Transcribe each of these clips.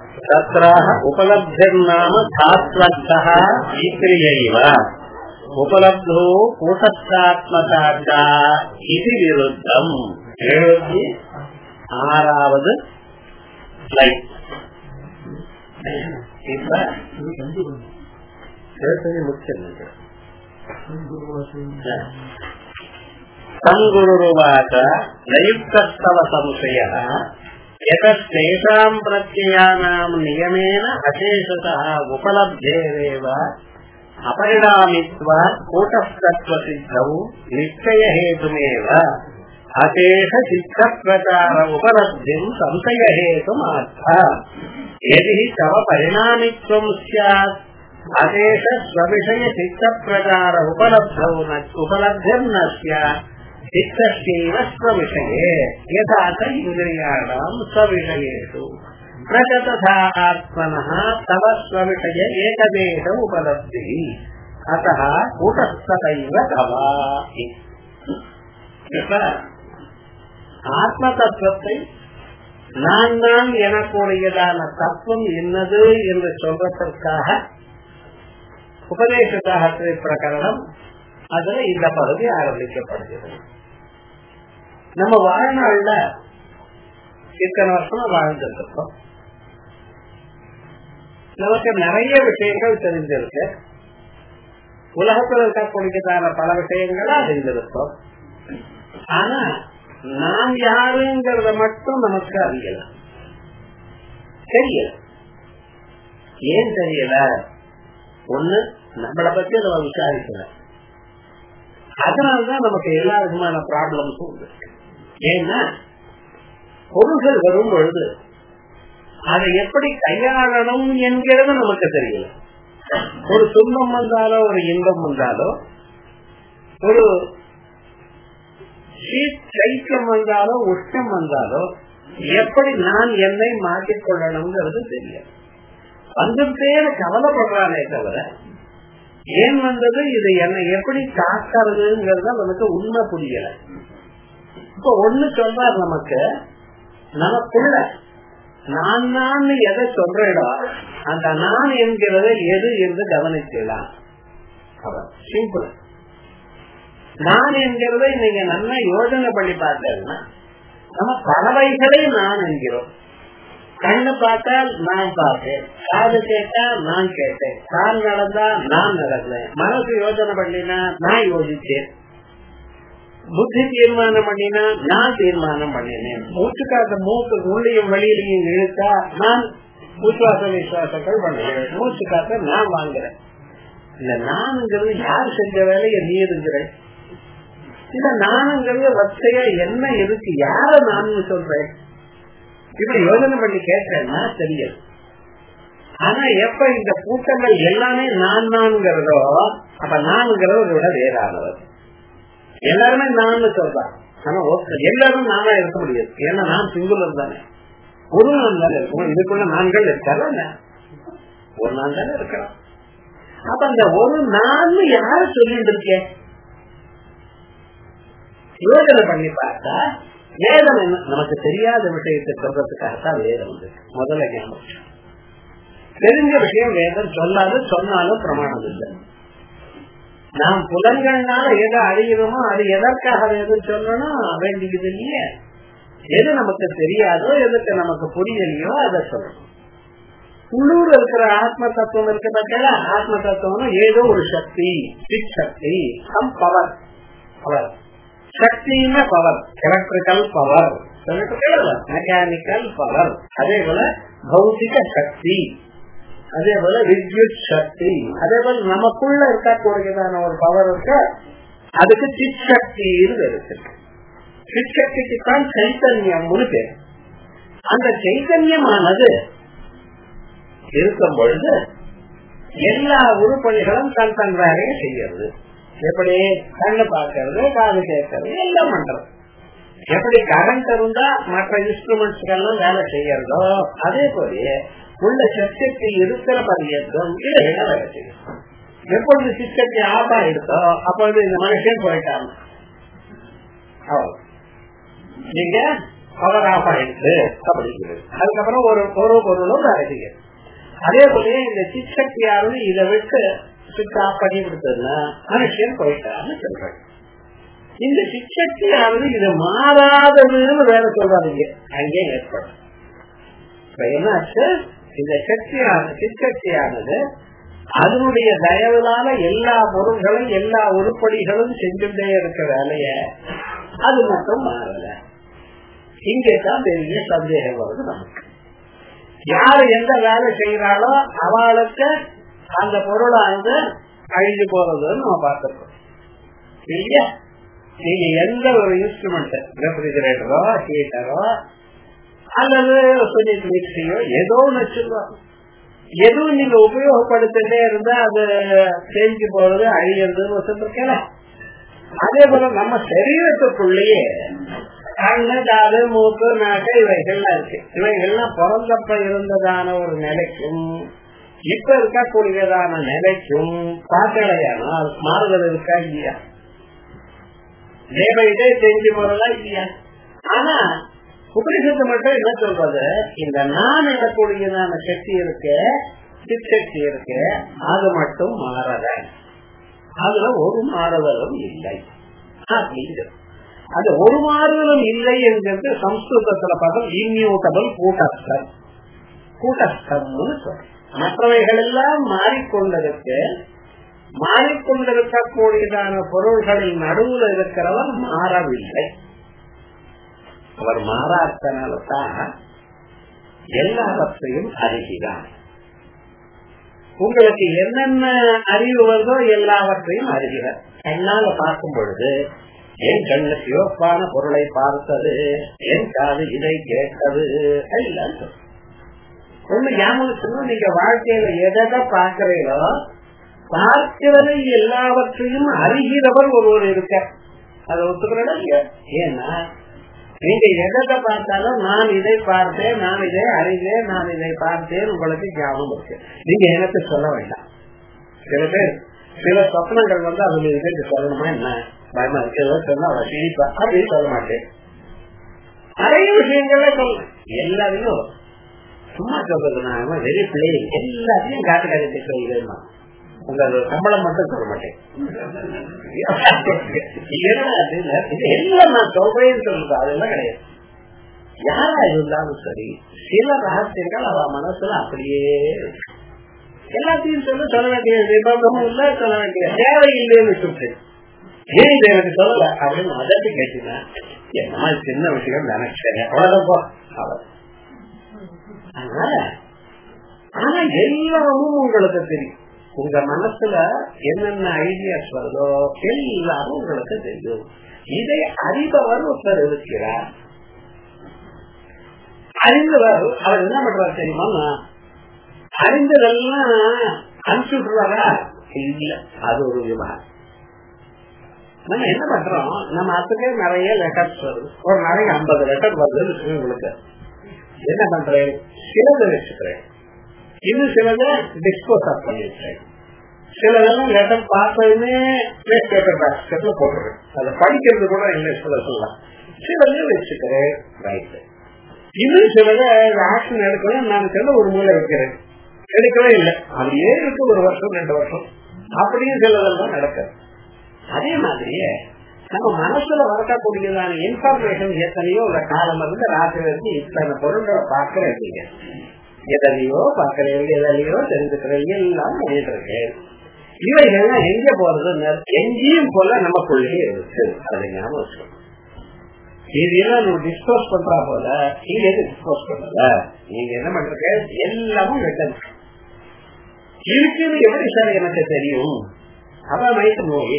तत्राह उपलब्धिर्नाम धात्वर्थः स्वीक्रियैव उपलब्धो கூட்டஸ்தாத்மகா இது விருத்தம் எழுபத்தி ஆறாவது ஸ்லைட் இப்ப எழுபத்தஞ்சு முடிச்சிருந்தேன் सङ्गुरुवाच नयुक्तस्तव संशयः यतस्तेषाम् प्रत्ययानाम् नियमेन अशेषतः उपलब्धेरेव अपरिणामित्वा कूटस्थत्वसिद्धौ निश्चयहेतुमेव अशेषचित्तप्रचार उपलब्धिम् संशयहेतुमार्थ यदि हि तव परिणामित्वम् स्यात् अशेष स्वविषय चित्तप्रचार उपलब्धौ न उपलब्धिर्न स्यात् चित्तस्यैव स्वविषये यथा च इन्द्रियाणाम् स्वविषयेषु न च तथा आत्मनः तव स्वविषय एकदेश उपलब्धिः अतः कूटस्थतैव तव இப்ப ஆத்ம தத்துவத்தை நான் நான் எனக்கூடியதான தத்துவம் என்னது என்று சொல்வதற்காக உபதேச சாகத்திரை பிரகரணம் அதுல இந்த பகுதி ஆரம்பிக்கப்படுகிறது நம்ம வாழ்நாள்ல இத்தனை வருஷமா வாழ்ந்துருக்கோம் நமக்கு நிறைய விஷயங்கள் தெரிஞ்சிருக்கு உலகத்தில் இருக்கக்கூடியதான பல விஷயங்களா அறிந்திருக்கோம் ஆனா நாம் யாருங்கிறத மட்டும் நமக்கு அறியல தெரியல ஏன் தெரியல ஒண்ணு நம்மளை பத்தி நம்ம விசாரிக்கல அதனாலதான் நமக்கு எல்லா விதமான ப்ராப்ளம்ஸும் உண்டு ஏன்னா பொருள்கள் வரும் பொழுது அதை எப்படி கையாளணும் என்கிறது நமக்கு தெரியல ஒரு துன்பம் வந்தாலோ ஒரு இன்பம் வந்தாலோ ஒரு சைக்கியம் வந்தாலோ உஷ்ணம் வந்தாலோ எப்படி நான் என்னை மாற்றிக்கொள்ளணுங்கிறது தெரியும் வந்துட்டேன்னு கவலைப்படுறானே தவிர ஏன் வந்தது இது என்ன எப்படி காக்கிறதுங்கிறத நமக்கு உண்மை புரியல இப்ப ஒண்ணு சொல்றார் நமக்கு நமக்குள்ள நான் நான் எதை சொல்றேடோ அந்த நான் என்கிறத எது என்று கவனிக்கலாம் சிம்பிள் நான் என்கிறதை நீங்க நல்லா யோசனை பண்ணி பார்த்தேன்னா நம்ம பறவைகளை நான் என்கிறோம் கண்ணு பார்த்தால் நான் பார்த்தேன் காது கேட்டா நான் கேட்டேன் கால் நடந்தா நான் நடந்தேன் மனசு யோசனை பண்ணினா நான் யோசிச்சேன் புத்தி தீர்மானம் பண்ணினா நான் தீர்மானம் பண்ணினேன் மூச்சு காத்த மூக்கு உள்ளையும் வெளியிலையும் இழுத்தா நான் விசுவாச விசுவாசங்கள் பண்ணுகிறேன் மூச்சு காத்த நான் வாங்குறேன் இல்ல நான்ங்கிறது யார் செஞ்ச வேலையை நீ இருக்கிறேன் இல்ல நானுங்கிறது வச்சையா என்ன இருக்கு யார நான் சொல்றேன் இப்படி யோசனை பண்ணி கேட்டேன்னா தெரியாது ஆனா எப்ப இந்த கூட்டங்கள் எல்லாமே நான் நான்கிறதோ அப்ப நான்கிறத விட வேறானவர் எல்லாருமே நான் சொல்றான் ஆனா எல்லாரும் நானா இருக்க முடியாது ஏன்னா நான் சிங்குலர் தானே ஒரு நான் தானே இருக்கணும் இதுக்குள்ள நான்கள் இருக்கால ஒரு நான் தானே இருக்கிறோம் அப்ப அந்த ஒரு நான் யார சொல்லிட்டு இருக்கேன் யோஜனை பண்ணி பார்த்தா வேதம் என்ன நமக்கு தெரியாத விஷயத்தை சொல்றதுக்காகத்தான் வேதம் வந்து முதல்ல ஞாபகம் தெரிஞ்ச விஷயம் வேதம் சொல்லாது சொன்னாலும் பிரமாணம் இல்லை நாம் புலன்கள்னால எதை அறிகிறோமோ அது எதற்காக வேதம் சொல்லணும் வேண்டியது இல்லையே எது நமக்கு தெரியாதோ எதுக்கு நமக்கு புரியலையோ அதை சொல்லணும் உள்ளூர் இருக்கிற ஆத்ம தத்துவம் இருக்க பார்த்தா ஆத்ம தத்துவம் ஏதோ ஒரு சக்தி சிக் சக்தி சம் பவர் பவர் சக்தின்னா power electrical power mechanical power அதே போல பௌத்திக சக்தி அதே போல வித்யுத் சக்தி அதே போல நமக்குள்ள இருக்கக்கூடியதான ஒரு பவர் இருக்க அதுக்கு சித் சக்தின்னு இருக்கு சித் சக்திக்கு தான் சைத்தன்யம் பேர் அந்த சைத்தன்யமானது இருக்கும் பொழுது எல்லா உருப்பணிகளும் தன் தன் வேலையை செய்யறது எப்படி கண்ணு பார்க்கறது காது கேட்கறது எல்லாம் பண்றது எப்படி கரண்ட் இருந்தா மற்ற இன்ஸ்ட்ருமெண்ட்ஸ் எல்லாம் வேலை செய்யறதோ அதே போல உள்ள சக்திக்கு இருக்கிற பரியந்தம் இதையெல்லாம் வேலை செய்யும் எப்பொழுது சிஸ்டத்தை ஆபா இருக்கோ அப்பொழுது இந்த மனுஷன் போயிட்டாங்க நீங்க பவர் ஆஃப் ஆயிடுச்சு அப்படிங்கிறது அதுக்கப்புறம் ஒரு ஒரு பொருளும் வேலை அதே போல இந்த சிச்சக்தியாவது இதை விட்டு சுவிட்ச் ஆஃப் பண்ணி கொடுத்ததுன்னா மனுஷன் போயிட்டான்னு சொல்றாங்க இந்த சிச்சக்தியாவது இது மாறாததுன்னு வேற சொல்றாங்க அங்கே ஏற்படும் இப்ப என்னாச்சு இந்த சக்தியான சிற்சக்தியானது அதனுடைய தயவுனால எல்லா பொருள்களும் எல்லா உருப்படிகளும் செஞ்சுட்டே இருக்க வேலைய அது மட்டும் மாறல இங்கேதான் பெரிய சந்தேகம் வருது நமக்கு யாரு எந்த வேலை செய்யறாளோ அவளுக்கு அந்த பொருளானது அழிஞ்சு போறதுன்னு நம்ம பார்த்திருக்கோம் இல்லையா நீங்க எந்த ஒரு இன்ஸ்ட்ருமெண்ட் ரெஃப்ரிஜரேட்டரோ ஹீட்டரோ அல்லது சுனித் மிக்சியோ ஏதோ ஒன்று வச்சிருக்கோம் எதுவும் நீங்க உபயோகப்படுத்திட்டே இருந்தா அது செஞ்சு போறது அழியறதுன்னு வச்சுருக்கல அதே போல நம்ம சரீரத்துக்குள்ளேயே கண்ணு காது மூக்கு நாக்கு இவைகள்லாம் இருக்கு இவைகள்லாம் பிறந்தப்ப இருந்ததான ஒரு நிலைக்கும் இப்ப இருக்கக்கூடியதான நிலைக்கும் பார்த்தடையானால் மாறுதல் இருக்கா இல்லையா இதே செஞ்சு போறதா இல்லையா ஆனா உபனிஷத்து மட்டும் என்ன சொல்றது இந்த நான் எனக்கூடியதான சக்தி இருக்கு சிற்சக்தி இருக்கு அது மட்டும் மாறல அதுல ஒரு மாறுதலும் இல்லை அப்படிங்கிறது அது ஒரு மாறுதலும் இல்லை என்கிறது சம்ஸ்கிருதத்துல பதம் இம்யூட்டபிள் கூட்டஸ்தம் கூட்டஸ்தம்னு சொல்றோம் மற்றவைகள் எல்லாம் மாறிக்கொண்டிருக்கு மாறிக்கொண்டிருக்கக்கூடியதான பொருள்களின் நடுவில் இருக்கிறவர் மாறவில்லை அவர் மாறாதனால்தான் எல்லாவற்றையும் அறிகிறார் உங்களுக்கு என்னென்ன அறிவு வருதோ எல்லாவற்றையும் அறிகிறார் கண்ணால பார்க்கும் பொழுது என் கண்ணு சிவப்பான பொருளை பார்த்தது என் காது இதை கேட்டது எல்லாம் ஒண்ணு ஞாபகம் நீங்க வாழ்க்கையில எதை பார்க்கிறீங்களோ பார்க்கிறதை எல்லாவற்றையும் அறிகிறவர் ஒருவர் இருக்க அதை ஒத்துக்கிறதா ஏன்னா நீங்க எதை பார்த்தாலும் நான் இதை பார்த்தேன் நான் இதை அறிந்தேன் நான் இதை பார்த்தேன் உங்களுக்கு ஞாபகம் இருக்கு நீங்க எனக்கு சொல்ல வேண்டாம் சில பேர் சில சொப்னங்கள் வந்து அதுல இருக்கு சொல்லணுமா என்ன பயமா இருக்கு ஏதோ சொன்னா அவ சிரிப்பா அப்படின்னு சொல்ல மாட்டேன் நிறைய விஷயங்கள்ல சொல்லலாம் எல்லாத்தையும் சும்மா சொல்றது நான் வெரி பிளே எல்லாத்தையும் காட்டு காட்டி சொல்லிடுமா உங்க சம்பளம் மட்டும் சொல்ல மாட்டேன் எல்லாம் நான் சொல்றேன்னு சொல்றது அதெல்லாம் கிடையாது யாரா இருந்தாலும் சரி சில ரகசியங்கள் அவ மனசுல அப்படியே எல்லாத்தையும் சொல்ல சொல்ல வேண்டிய நிபந்தமும் இல்ல சொல்ல வேண்டிய தேவை இல்லைன்னு சொல்லிட்டு ஏன் இதை எனக்கு சொல்லல அப்படின்னு அதட்டி கேட்டீங்கன்னா என்ன சின்ன விஷயம் நினைச்சேன் அவ்வளவுதான் அவர் அதனால ஆனா எல்லாமும் உங்களுக்கு தெரியும் உங்க மனசுல என்னென்ன ஐடியாஸ் வருதோ எல்லாரும் உங்களுக்கு தெரியும் இதை அறிபவர் ஒருத்தர் இருக்கிறார் அறிந்தவர் அவர் என்ன பண்றாரு தெரியுமா அறிந்ததெல்லாம் அனுப்பிச்சுடுறாரா இல்ல அது ஒரு விவகாரம் நம்ம என்ன பண்றோம் நம்ம அதுக்கே நிறைய லெட்டர்ஸ் வருது ஒரு நாளைக்கு ஐம்பது லெட்டர் வருது உங்களுக்கு என்ன பண்றேன் சிலது வச்சுக்கிறேன் இன்னும் சிலது டிஸ்போஸ் ஆஃப் பண்ணிருக்கேன் சிலதெல்லாம் லெட்டர் பார்த்ததுமே வேஸ்ட் பேப்பர் பாஸ்கெட்ல போட்டுறேன் அதை படிக்கிறது கூட இங்கிலீஷ் கூட சொல்லலாம் சிலது வச்சுக்கிறேன் ரைட் இன்னும் சிலதை ஆக்ஷன் எடுக்கணும் நான் சில ஒரு மூலை வைக்கிறேன் எடுக்கவே இல்லை அப்படியே இருக்கு ஒரு வருஷம் ரெண்டு வருஷம் அப்படியும் சிலதெல்லாம் நடக்குது அதே மாதிரியே நம்ம மனசுல வரக்கூடியதான இன்ஃபர்மேஷன் எத்தனையோ ஒரு காலம் இருந்து ராத்திரி வரைக்கும் இத்தனை பொருள்களை பார்க்கறீங்க எதனையோ பார்க்கறீங்க எதனையோ தெரிஞ்சுக்கிறீங்க எல்லாம் பண்ணிட்டு இருக்கு இவைகள்லாம் எங்க போறது எங்கேயும் போல நமக்குள்ளேயே இருக்கு அதை ஞாபகம் வச்சுக்கணும் இதெல்லாம் நம்ம டிஸ்கஸ் பண்றா போல நீங்க எது டிஸ்கஸ் பண்ணல நீங்க என்ன பண்றீங்க எல்லாமும் வெட்டது இருக்குது எப்படி சார் எனக்கு தெரியும் அதான் நைட்டு நோய்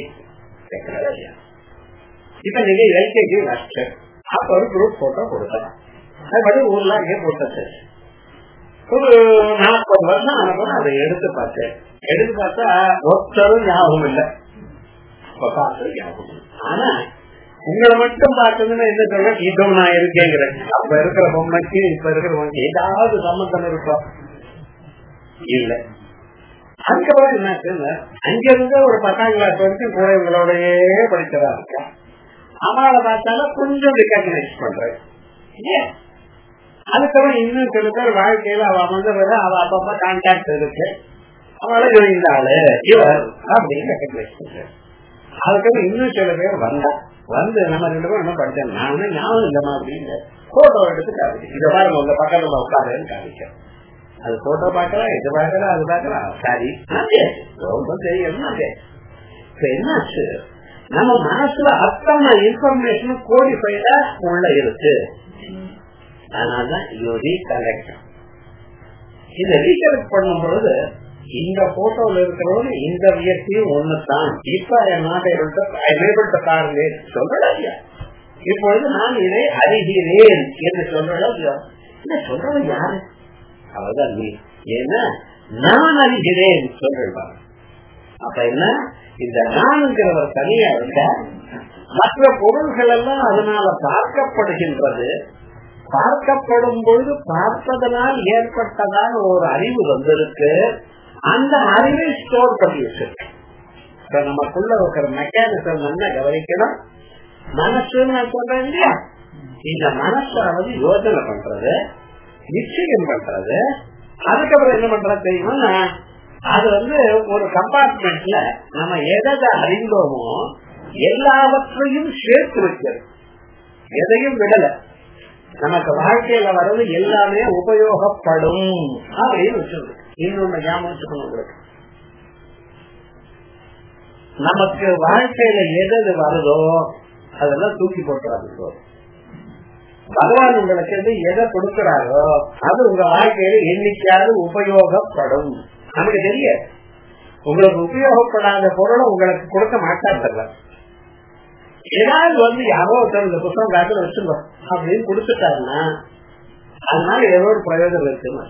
இப்ப நீங்க எல்கேஜி மாஸ்டர் அப்ப ஒரு குரூப் போட்டோ கொடுத்தேன் அது ஊர்ல அங்கே போட்டது ஒரு நாற்பது வருஷம் ஆனப்போ அதை எடுத்து பார்த்தேன் எடுத்து பார்த்தா ஒருத்தரும் ஞாபகம் இல்லை இப்ப பார்த்து ஞாபகம் ஆனா உங்களை மட்டும் பார்த்ததுன்னா என்ன சொல்ற இதோ நான் இருக்கேங்கிறேன் அப்ப இருக்கிற பொம்மைக்கு இப்ப இருக்கிற பொம்மைக்கு ஏதாவது சம்பந்தம் இருக்கும் இல்ல அதுக்கப்புறம் என்ன அங்க இருந்து ஒரு பத்தாம் கிளாஸ் வரைக்கும் கூட இவங்களோடயே படிச்சதா இருக்கா அவளை பார்த்தாலும் கொஞ்சம் ரிகக்னைஸ் பண்றேன் இல்லையா அதுக்கப்புறம் இன்னும் சில பேர் வாழ்க்கையில அவ வந்து அவ அப்பப்ப கான்டாக்ட் இருக்கு அவளுக்கு இந்த ஆளு இவர் அப்படின்னு ரெக்கக்னைஸ் பண்றேன் அதுக்கப்புறம் இன்னும் சில பேர் வந்தா வந்து நம்ம ரெண்டு பேரும் என்ன படிச்சேன் நானும் ஞாபகம் இல்லமா அப்படின்னு போட்டோ எடுத்து காமிச்சு இதை பாருங்க உங்க பக்கத்துல உட்காருன்னு காமிச்சேன் அது போட்டோ பாக்கலாம் இது பாக்கலாம் அது பாக்கலாம் சரி ரொம்ப தெரியும் இப்ப என்னாச்சு நம்ம மனசுல அத்தனை இன்ஃபர்மேஷன் கோடிஃபைடா உள்ள இருக்கு அதனாலதான் இது ரீகலெக்ட் இத ரீகலெக்ட் பண்ணும் பொழுது இந்த போட்டோல இருக்கிறவங்க இந்த வியக்தியும் ஒண்ணுதான் இப்ப நாட்டை பாருங்க சொல்றா இப்பொழுது நான் இதை அறிகிறேன் என்று சொல்றா இல்ல சொல்றது யாரு அவர்தான் நீ ஏன்னா நான் அறிகிறேன் சொல்றாங்க அப்ப என்ன இந்த நான்கிறவர் தனியா இருக்க மற்ற பொருள்கள் எல்லாம் அதனால பார்க்கப்படுகின்றது பார்க்கப்படும் பொழுது பார்ப்பதனால் ஏற்பட்டதான ஒரு அறிவு வந்திருக்கு அந்த அறிவை ஸ்டோர் பண்ணி வச்சிருக்கு இப்ப நமக்குள்ள இருக்கிற மெக்கானிசம் என்ன கவனிக்கணும் மனசுன்னு நான் சொல்றேன் இல்லையா இந்த மனசானது யோசனை பண்றது நிச்சயம் பண்றது அதுக்கப்புறம் என்ன பண்றது தெரியுமா அது வந்து ஒரு கம்பார்ட்மெண்ட்ல நம்ம எதை அறிந்தோமோ எல்லாவற்றையும் சேர்த்து வைக்கிறது எதையும் விடல நமக்கு வாழ்க்கையில வர்றது எல்லாமே உபயோகப்படும் அப்படின்னு வச்சிருக்கு இன்னொன்னு ஞாபகம் வச்சுக்கணும் உங்களுக்கு நமக்கு வாழ்க்கையில எது வருதோ அதெல்லாம் தூக்கி போட்டுறாரு பகவான் உங்களுக்கு வந்து எதை கொடுக்கிறாரோ அது உங்க வாழ்க்கையில என்னைக்காவது உபயோகப்படும் நமக்கு தெரியாது உங்களுக்கு உபயோகப்படாத பொருளை உங்களுக்கு கொடுக்க மாட்டாங்க ஏதாவது வந்து யாரோ ஒருத்தர் இந்த புத்தகம் காத்துல வச்சுக்கோ அப்படின்னு கொடுத்துட்டாருன்னா அதனால ஏதோ ஒரு பிரயோஜனம் இருக்குன்னு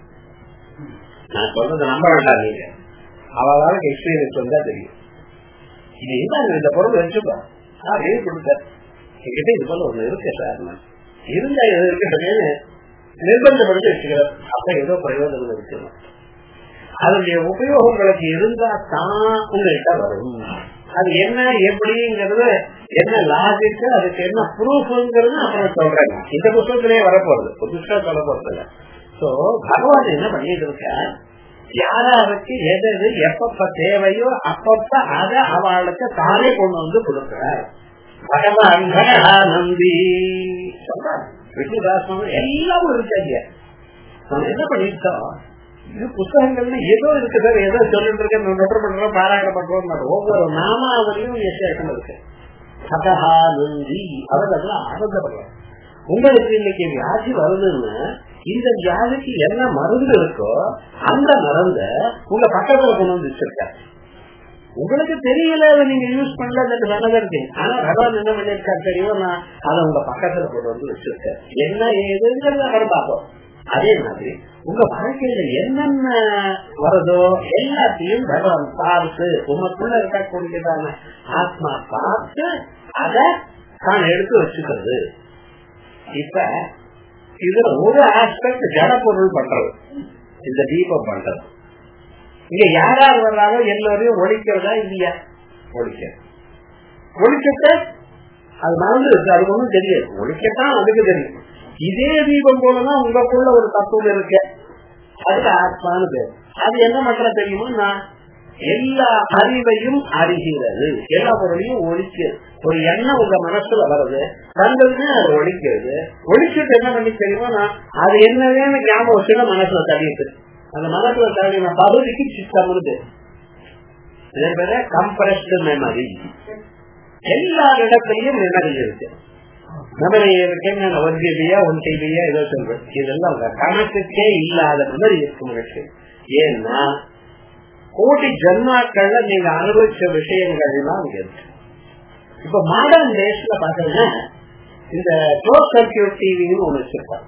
நான் சொல்றது நம்ப வேண்டாம் நீங்க அவளால எக்ஸ்பீரியன்ஸ் வந்தா தெரியும் இது இதான் இந்த பொருள் வச்சுக்கோ அப்படின்னு கொடுத்தார் என்கிட்ட இது போல ஒண்ணு இருக்கு சார் இருந்தா எது இருக்குன்னு நிர்பந்தப்படுத்தி வச்சுக்கிறேன் அப்ப ஏதோ பிரயோஜனம் இருக்கணும் அதனுடைய உபயோகங்களுக்கு இருந்தா தான் உங்கள்கிட்ட வரும் அது என்ன எப்படிங்கிறது என்ன லாஜிக் அதுக்கு என்ன ப்ரூஃப்ங்கிறது அப்புறம் சொல்றேன் இந்த புத்தகத்திலேயே வரப்போறது புதுசா சொல்ல போறது இல்ல சோ பகவான் என்ன பண்ணிட்டு இருக்க யாராருக்கு எது எது எப்பப்ப தேவையோ அப்பப்ப அதை அவளுக்கு தானே கொண்டு வந்து கொடுக்கிறார் பகவான் நம்பி சொல்றார் விஷ்ணுதாசம் எல்லாம் இருக்காங்க நம்ம என்ன பண்ணிட்டோம் இது புத்தகங்கள்ல ஏதோ இருக்கு சார் ஏதோ சொல்லிட்டு இருக்கேன் நொட்டர் பண்றோம் பாராயணம் பண்றோம் ஒவ்வொரு நாமாவளியும் விசேஷம் இருக்கு சதஹா நந்தி அவர்கள் ஆனந்தப்படுறாங்க உங்களுக்கு இன்னைக்கு வியாதி வருதுன்னு இந்த வியாதிக்கு என்ன மருந்து இருக்கோ அந்த மருந்த உங்க பக்கத்துல கொண்டு வந்து வச்சிருக்காரு உங்களுக்கு தெரியல அதை நீங்க யூஸ் பண்ணல நல்லதா இருக்கு ஆனா பகவான் என்ன பண்ணிருக்காரு தெரியும் நான் அதை உங்க பக்கத்துல கொண்டு வந்து வச்சிருக்கேன் என்ன ஏதுங்கிறத அவர் பார்ப்போம் அதே மாதிரி உங்க வாழ்க்கையில என்னென்ன வருதோ எல்லாத்தையும் பகவான் பார்த்து உமக்குள்ள இருக்கக்கூடியதான ஆத்மா பார்த்து அத தான் எடுத்து வச்சுக்கிறது இப்ப இதுல ஒரு ஆஸ்பெக்ட் ஜட பொருள் பண்றது இந்த தீபம் பண்றது இங்க யார் யார் வர்றாரோ எல்லாரையும் ஒழிக்கிறதா இல்லையா ஒழிக்க ஒழிக்கத்த அது மறந்து இருக்கு அது ஒண்ணும் தெரியாது ஒழிக்கத்தான் அதுக்கு தெரியும் இதே தீபம் போலதான் உங்களுக்குள்ள ஒரு தத்துவம் இருக்கு அதுக்கு ஆத்மானு பேர் அது என்ன பண்ற தெரியுமா நான் எல்லா அறிவையும் அறிகிறது எல்லா பொருளையும் ஒழிக்கிறது ஒரு எண்ணம் உங்க மனசுல வருது வந்ததுன்னு அது ஒழிக்கிறது ஒழிச்சுட்டு என்ன பண்ணி தெரியுமா நான் அது என்னவேன்னு ஞாபகம் வச்சுன்னா மனசுல தள்ளிட்டு அந்த மனசுல தள்ளின பகுதிக்கு சித்தம் கம்ப்ரஸ்டு மெமரி எல்லா இடத்துலயும் மெமரி இருக்கு மெமரி இருக்குன்னு ஒன் ஜிபியா ஒன் டிபியா ஏதோ சொல்றேன் இதெல்லாம் கணக்குக்கே இல்லாத மெமரி இருக்கும் உங்களுக்கு ஏன்னா கோடி ஜன்மாக்கள்ல நீங்க அனுபவிச்ச விஷயங்கள்லாம் இங்க இருக்கு இப்ப மாடர்ன் டேஸ்ல பாத்தீங்கன்னா இந்த க்ளோஸ் சர்க்கியூட் டிவின்னு ஒண்ணு வச்சிருக்காங்க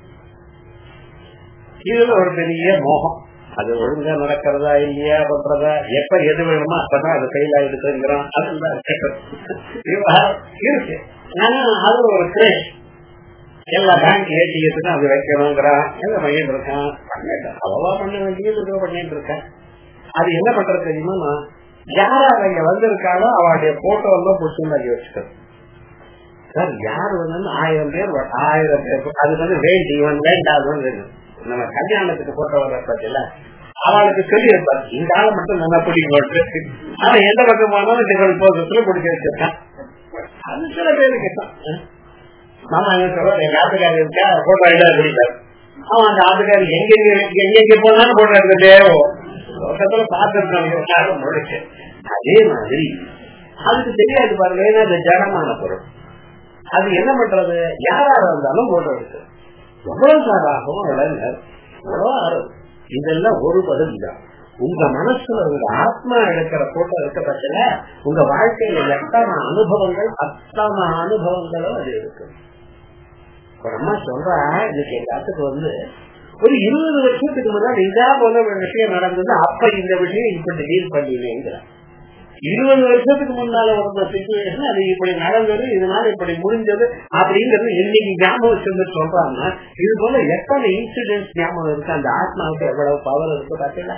இதுல ஒரு பெரிய மோகம் அது ஒழுங்கா நடக்கிறதா இல்லையா பண்றதா எப்ப எது வேணுமோ அப்பதான் அது ஃபெயில் ஆயிடுச்சுங்கிறோம் அதுதான் இருக்கு ஆனா அது ஒரு கிரேஷ் எல்லா பேங்க் ஏடிஎத்துக்கும் அது வைக்கணுங்கிறான் எல்லாம் பண்ணிட்டு இருக்கான் அவ்வளவா பண்ண வேண்டியது பண்ணிட்டு இருக்கேன் அது என்ன பண்றது தெரியுமா யார் யார் இங்க வந்திருக்காளோ அவளுடைய போட்டோ எல்லாம் புடிச்சுண்டாக்கி வச்சுக்கிறது சார் யார் வந்து ஆயிரம் பேர் வ- ஆயிரம் பேர் அது வந்து வேண்டி இவன் வேண்டாதுன்னு நம்ம கல்யாணத்துக்கு போட்டவரை பத்தில அவளுக்கு சொல்லி இருப்பார் இந்த ஆளை மட்டும் நல்லா பிடிக்கும் அவன் எந்த பக்கம் போனாலும் திகழ் போகிறதுல பிடிக்க வச்சிருக்கான் அது சில பேருக்கு தான் மாமா என்ன சொல்ற எங்க ஆட்டுக்காரி இருக்கா போட்டோ எடுக்க பிடிக்காது அவன் அந்த ஆட்டுக்காரி எங்க எங்க போனாலும் போட்டோ எடுத்துட்டே பக்கத்துல பார்த்துருக்காங்க முடிச்சு அதே மாதிரி அதுக்கு தெரியாது பாருங்க ஏன்னா அது ஜடமான பொருள் அது என்ன பண்றது யாரா இருந்தாலும் போட்டோ எடுத்து எவ்வளவு சார் ஆகும் இளைஞர் எவ்வளவு ஆறும் இதெல்லாம் ஒரு பதில் தான் உங்க மனசுல உங்க ஆத்மா எடுக்கிற போட்டோ இருக்க பட்சல உங்க வாழ்க்கையில எத்தனை அனுபவங்கள் அத்தனை அனுபவங்களும் அது இருக்கு ஒரு அம்மா சொல்றா இன்னைக்கு எல்லாத்துக்கு வந்து ஒரு இருபது வருஷத்துக்கு முன்னாடி இதா போல ஒரு விஷயம் நடந்தது அப்ப இந்த விஷயம் இப்படி டீல் பண்ணினேங்கிற இருபது வருஷத்துக்கு முன்னால வந்த சுச்சுவேஷன் அது இப்படி நடந்தது இதனால இப்படி முடிஞ்சது அப்படிங்கிறது இன்னைக்கு ஞாபகம் வச்சிருந்து சொல்றாங்க இது போல எத்தனை இன்சிடென்ட் ஞாபகம் இருக்கு அந்த ஆத்மாவுக்கு எவ்வளவு பவர் இருக்கு பாத்தீங்களா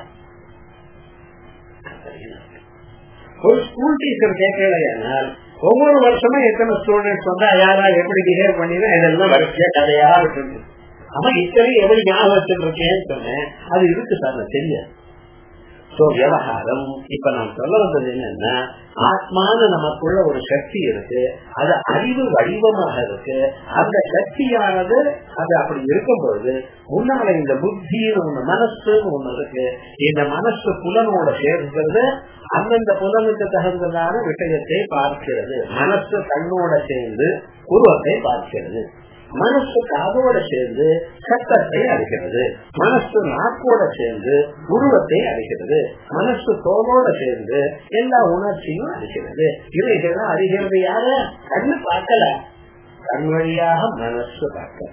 ஒரு ஸ்கூல் டீச்சர் கேட்கலையானால் ஒவ்வொரு வருஷமும் எத்தனை ஸ்டூடெண்ட்ஸ் வந்தா யாரா எப்படி பிஹேவ் பண்ணினா இதெல்லாம் வரிசையா கதையா விட்டு அவன் இத்தனை எப்படி ஞாபகம் வச்சிருக்கேன்னு சொன்னேன் அது இருக்கு சார் நான் தெரியாது சோ விவகாரம் இப்ப நான் சொல்ல வந்தது என்னன்னா ஆத்மான நமக்குள்ள ஒரு சக்தி இருக்கு அது அறிவு வடிவமாக இருக்கு அந்த சக்தியானது அது அப்படி இருக்கும் பொழுது முன்னால இந்த புத்தின்னு ஒண்ணு மனசுன்னு ஒண்ணு இருக்கு இந்த மனசு புலனோட சேர்க்கிறது அந்தந்த புலனுக்கு தகுந்ததான விஷயத்தை பார்க்கிறது மனசு கண்ணோட சேர்ந்து உருவத்தை பார்க்கிறது மனசு காதோட சேர்ந்து சத்தத்தை அடிக்கிறது மனசு நாக்கோட சேர்ந்து உருவத்தை அடிக்கிறது மனசு தோலோட சேர்ந்து எல்லா உணர்ச்சியும் அடிக்கிறது இவைகள்லாம் அறிகிறது யாரு கண்ணு பார்க்கல கண் வழியாக மனசு பார்க்கல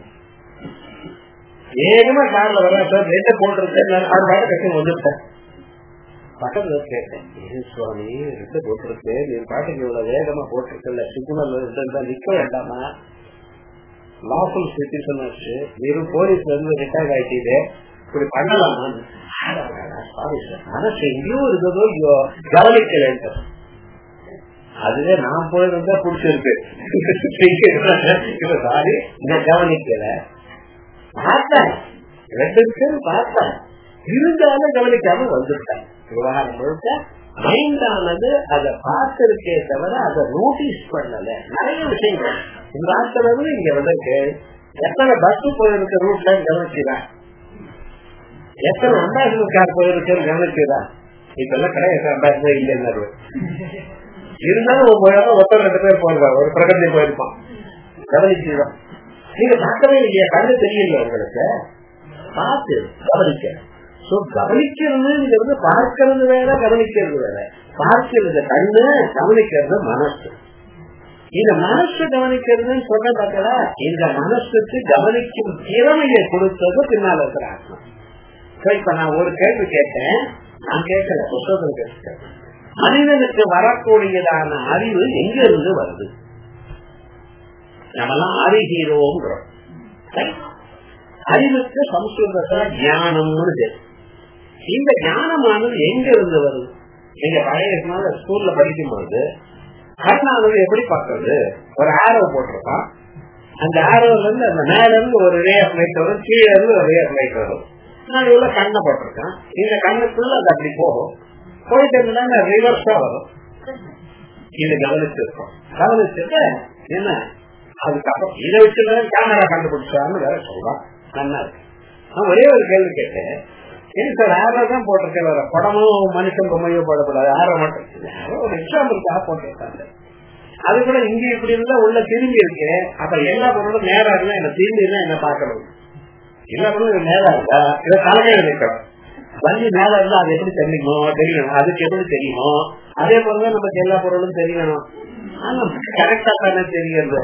வேகமா கார்ல வர சார் ரெண்டு போட்டிருக்கேன் நான் அது பாட்டு கட்டி வந்துட்டேன் பக்கத்துல கேட்டேன் ஏன் சுவாமி ரெண்டு போட்டிருக்கு நீ பாட்டுக்கு இவ்வளவு வேகமா போட்டிருக்கல சிக்னல் இருந்தா நிக்க வேண்டாமா லாஃபுல் சிட்டிசன் ஆச்சு நீரு போலீஸ்ல இருந்து ரிட்டையர் ஆயிட்டீங்க இப்படி பண்ணலாமா சாரி சார் மனசு எங்கேயோ இருந்ததோ ஐயோ கவனிக்கலன்ட்டு அதுவே நான் போயிருந்தா பிடிச்சிருக்கு சாரி நான் கவனிக்கல பார்த்தேன் ரெண்டு பேரும் பார்த்தேன் இருந்தாலும் கவனிக்காம வந்துட்டேன் விவகாரம் முழுக்க மைண்டானது அதை பார்த்திருக்கே தவிர அதை நோட்டீஸ் பண்ணல நிறைய விஷயங்கள் இந்த ஆட்கள் வந்து இங்க வந்திருக்கு எத்தனை பஸ் போயிருக்க ரூட்ல கவனிச்சுதான் எத்தனை அம்பாசிடர் கார் போயிருக்குன்னு கவனிச்சுதான் இப்ப எல்லாம் கிடையாது அம்பாசிடர் இல்லைன்னு இருந்தாலும் ஒரு முழக்கம் ஒருத்தர் ரெண்டு பேர் போயிருப்பாங்க ஒரு பிரகதி போயிருப்பான் கவனிச்சுதான் நீங்க பார்க்கவே இல்லையா கண்ணு தெரியல உங்களுக்கு பார்த்து கவனிக்க சோ கவனிக்கிறதுங்கிறது பார்க்கறது வேற கவனிக்கிறது வேற பார்க்கிறது கண்ணு கவனிக்கிறது மனசு இந்த மனசு கவனிக்கிறதுன்னு சொல்ற பார்த்தா இந்த மனசுக்கு கவனிக்கும் திறமையை கொடுத்தது பின்னால் இருக்கிற ஆத்மா இப்ப நான் ஒரு கேள்வி கேட்டேன் நான் கேட்கல புத்தகம் கேட்டேன் மனிதனுக்கு வரக்கூடியதான அறிவு எங்க இருந்து வருது நம்மெல்லாம் அறிகிறோங்கிறோம் அறிவுக்கு சம்ஸ்கிருதத்துல ஞானம்னு பேர் இந்த ஞானமானது எங்க இருந்து வருது நீங்க பழைய ஸ்கூல்ல படிக்கும் பொழுது கண்ணானது எப்படி பார்க்கறது ஒரு ஆரோ போட்டிருக்கான் அந்த ஆரோல இருந்து அந்த மேல இருந்து ஒரு ரே ஆஃப் லைட் வரும் கீழே இருந்து ஒரு ரே ஆஃப் லைட் வரும் நான் இவ்வளவு கண்ணை போட்டிருக்கேன் இந்த கண்ணுக்குள்ள அது அப்படி போகும் போயிட்டு இருந்தா ரிவர்ஸா வரும் இது கவனிச்சிருக்கோம் கவனிச்சுட்டு என்ன அதுக்கப்புறம் இதை வச்சுதான் கேமரா கண்டுபிடிச்சான்னு வேற சொல்றான் நல்லா இருக்கு நான் ஒரே ஒரு கேள்வி கேட்டேன் ஏன் சார் ஆரோ தான் போட்டிருக்கேன் வேற படமும் மனுஷன் பொம்மையோ போடக்கூடாது ஆரோ மட்டும் யாரோ ஒரு எக்ஸாம்பிளுக்காக போட்டிருக்காங்க அது கூட இங்க இப்படி இருந்தா உள்ள திரும்பி இருக்கு அப்ப எல்லா பொருளும் நேரா இருந்தா என்ன திரும்பி இருந்தா என்ன பாக்கணும் எல்லா பொருளும் நேரா இருக்கா இதை தலைமையில நிற்கணும் வண்டி மேல இருந்தா அது எப்படி தெரியுமோ தெரியணும் அதுக்கு எப்படி தெரியுமோ அதே போலதான் நமக்கு எல்லா பொருளும் தெரியணும் ஆனா கரெக்டா தானே தெரியுது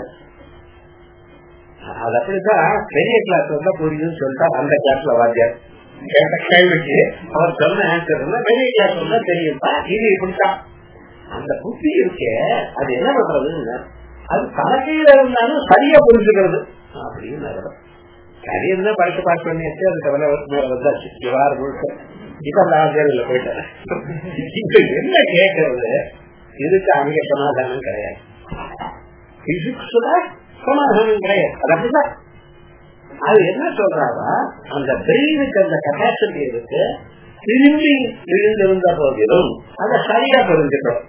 அது அப்படிதான் பெரிய கிளாஸ் வந்தா புரியுதுன்னு சொல்லிட்டா அந்த கிளாஸ்ல வாத்தியார் கேட்ட கேள்விக்கு அவர் சொன்ன ஆன்சர் பெரிய கிளாஸ் வந்தா தெரியும்பா இது இப்படித்தான் அந்த புத்தி இருக்கே அது என்ன பண்றதுன்னு அது தலைமையில இருந்தாலும் சரியா புரிஞ்சுக்கிறது அப்படின்னு அர்த்தம். சரி இருந்தா படிச்சு பாஸ் பண்ணியாச்சு அது தவிர மேல வந்தாச்சு விவகாரம் முழுக்க இப்ப அந்த ஆசிரியர்ல போயிட்டேன் இப்ப என்ன கேட்கறது இதுக்கு அங்க சமாதானம் கிடையாது பிசிக்ஸ்ல சமாதானம் கிடையாது அது அப்படிதான் அது என்ன சொல்றாரா அந்த பிரெயினுக்கு அந்த கெப்பாசிட்டி இருக்கு திரும்பி விழுந்திருந்த போதிலும் அதை சரியா புரிஞ்சுக்கணும்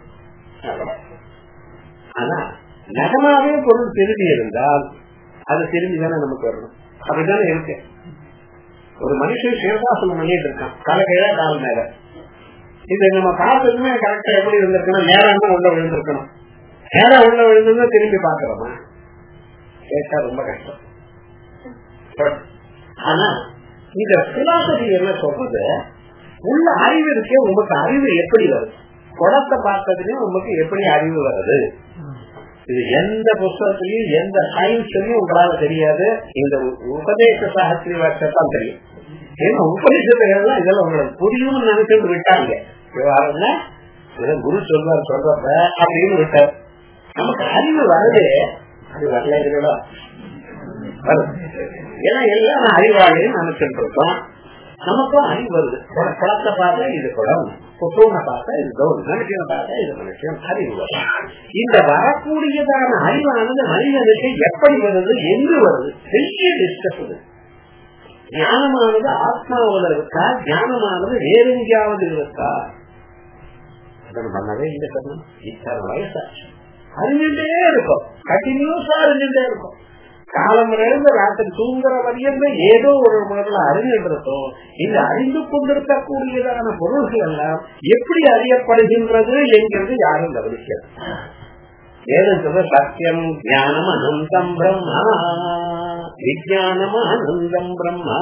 ஆனா நகமாவே பொருள் திரும்பி இருந்தால் அது திரும்பி தானே நமக்கு வரணும் அப்படித்தானே இருக்கு ஒரு மனுஷன் சிவகாசனம் பண்ணிட்டு இருக்கான் தலைக்கையில கால் மேல இது நம்ம பார்த்ததுமே கரெக்டா எப்படி இருந்திருக்கணும் நேரம் தான் உள்ள விழுந்திருக்கணும் நேரம் உள்ள விழுந்து திரும்பி பாக்குறோமா கேட்டா ரொம்ப கஷ்டம் ஆனா இந்த பிலாசபி என்ன சொல்றது உள்ள அறிவு இருக்கே உங்களுக்கு அறிவு எப்படி வருது குடத்தை பார்த்ததுலயும் உங்களுக்கு எப்படி அறிவு வருது இது எந்த புஸ்தகத்திலையும் எந்த சயின்ஸ்லயும் உங்களால தெரியாது இந்த உபதேச சாஸ்திரி வருஷத்தான் தெரியும் ஏன்னா உபதேசத்துலாம் இதெல்லாம் உங்களுக்கு புரியும்னு நினைச்சுட்டு விட்டாங்க விவகாரம்னா குரு சொல்வார் சொல்றப்ப அப்படின்னு விட்டார் நமக்கு அறிவு வருது அது வரல இருக்கா ஏன்னா எல்லாம் அறிவாளின்னு நினைச்சுட்டு இருக்கோம் நமக்கும் அறிவு வருது குளத்தை பார்த்தா இது குளம் புத்தூனை பார்த்தா இது கௌரவம் மனுஷனை பார்த்தா இது மனுஷன் அறிவு வரும் இந்த வரக்கூடியதான அறிவானது மனிதனுக்கு எப்படி வருது எங்கு வருது பெரிய டிஸ்கஸ் ஞானமானது ஆத்மாவில் இருக்கா ஞானமானது வேற எங்கேயாவது இருக்கா பண்ணவே இந்த கர்மம் இத்தனை வயசாச்சு அறிஞ்சுட்டே இருக்கும் கண்டினியூஸா அறிஞ்சுட்டே இருக்கும் காலம் இருந்து ராத்திரி தூங்குற வரையும் ஏதோ ஒரு முறையில் அறிஞ்சிருக்கோம் இந்த அறிந்து கொண்டிருக்கக்கூடியதான பொருள்கள் எல்லாம் எப்படி அறியப்படுகின்றது என்கிறது யாரும் கவனிக்கிறது ஏதோ சத்தியம் ஞானம் அனந்தம் பிரம்மா விஜயானம் ஆனந்தம் பிரம்மா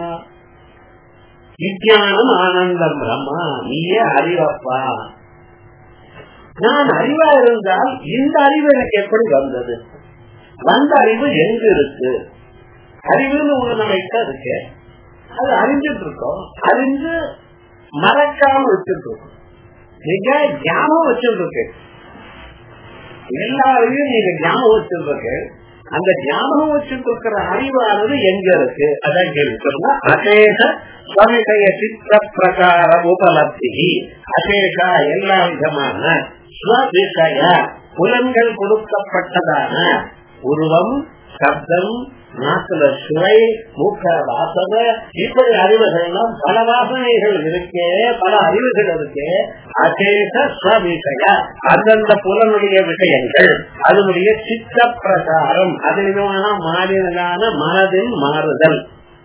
விஜயானம் ஆனந்தம் பிரம்மா நீயே அறிவப்பா நான் அறிவா இருந்தால் இந்த அறிவு எனக்கு எப்படி வந்தது வந்த அறிவு எங்க இருக்கு அறிவுன்னு ஒண்ணு நம்ம கிட்ட இருக்கு அது அறிஞ்சிட்டு இருக்கோம் அறிஞ்சு மறக்காம வச்சுட்டு இருக்கோம் நீங்க ஞாபகம் வச்சுட்டு இருக்கு எல்லா அறிவையும் நீங்க ஞாபகம் வச்சுட்டு இருக்கு அந்த ஞாபகம் வச்சுட்டு இருக்கிற அறிவானது எங்க இருக்கு அதான் கேள்வி சொல்லுங்க அசேஷ ஸ்வமிகைய சித்த பிரகார உபலப்தி அசேஷா எல்லா விதமான ஸ்வவிஷய புலன்கள் கொடுக்கப்பட்டதான உருவம் சப்தம் நாக்குல சுவை மூக்க வாசனை இப்படி அறிவுகள் எல்லாம் பல வாசனைகள் இருக்கே பல அறிவுகள் இருக்கே அசேஷ ஸ்வவிஷய அந்தந்த புலனுடைய விஷயங்கள் அதனுடைய சித்த பிரகாரம் அதிகமான மாறினதான மனதின் மாறுதல்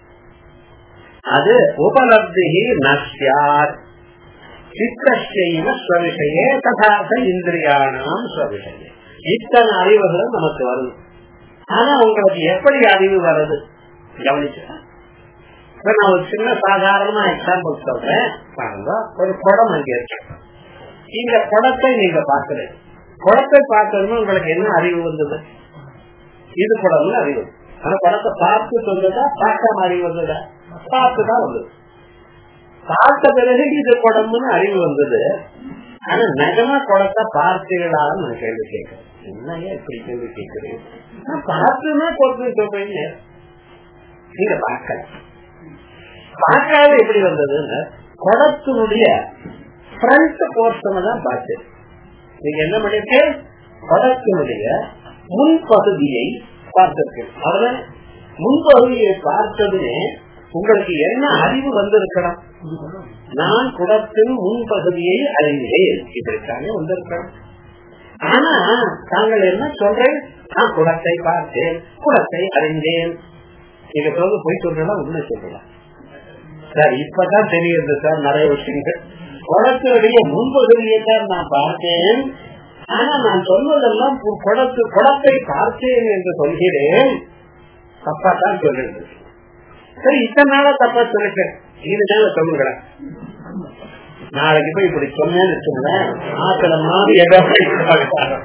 அது உபலப்தி நஷ்யார் சித்தஸ்யைவ ஸ்வவிஷயே ததார்த்த இந்திரியானாம் ஸ்வவிஷயே இத்தனை அறிவுகளும் நமக்கு வருது ஆனா உங்களுக்கு எப்படி அறிவு வருது கவனிச்சு இப்ப நான் ஒரு சின்ன சாதாரணமா எக்ஸாம்பிள் சொல்றேன் பாருங்க ஒரு குடம் அங்க இருக்கு இந்த குடத்தை நீங்க பாக்குறேன் குடத்தை பார்த்ததுமே உங்களுக்கு என்ன அறிவு வந்தது இது குடம்னு அறிவு ஆனா குடத்தை பார்த்து சொன்னதா பார்க்காம அறிவு வந்ததா பார்த்துதான் வந்தது பார்த்த பிறகு இது குடம்னு அறிவு வந்தது ஆனா நிஜமா குடத்தை பார்த்தீங்களான்னு நான் கேள்வி கேட்கிறேன் என்னையா இப்படி கேள்வி கேட்கிறேன் பார்த்துன்னா கொடுத்து சொல்றீங்க நீங்க பார்க்கல பார்க்காத எப்படி வந்ததுன்னு குடத்தினுடைய ஃப்ரண்ட் போர்ஷனை தான் பார்த்து நீங்க என்ன பண்ணிட்டு குடத்தினுடைய முன்பகுதியை பார்த்திருக்கு அதுல முன்பகுதியை பார்த்ததுமே உங்களுக்கு என்ன அறிவு வந்திருக்கணும் நான் குடத்தின் முன்பகுதியை அறிந்தேன் இதற்காக வந்திருக்கணும் ஆனா தாங்கள் என்ன சொல்றேன் நான் குடத்தை பார்த்தேன் குடத்தை அறிந்தேன் நீங்க சொல்றது போய் சொல்றதா உண்மை சொல்லலாம் சார் இப்பதான் தெரியுது சார் நிறைய விஷயங்கள் குடத்தினுடைய முன்பகுதியை தான் நான் பார்த்தேன் ஆனா நான் சொன்னதெல்லாம் குடத்து குடத்தை பார்த்தேன் என்று சொல்கிறேன் தப்பா தான் சொல்லிருந்தது சரி இத்தனை நாளா தப்பா சொல்லிட்டேன் இதுதான் சொல்லுங்களேன் நாளைக்கு போய் இப்படி சொன்னேன்னு வச்சுங்களேன் ஆக்களை மாதிரி ஏதாவது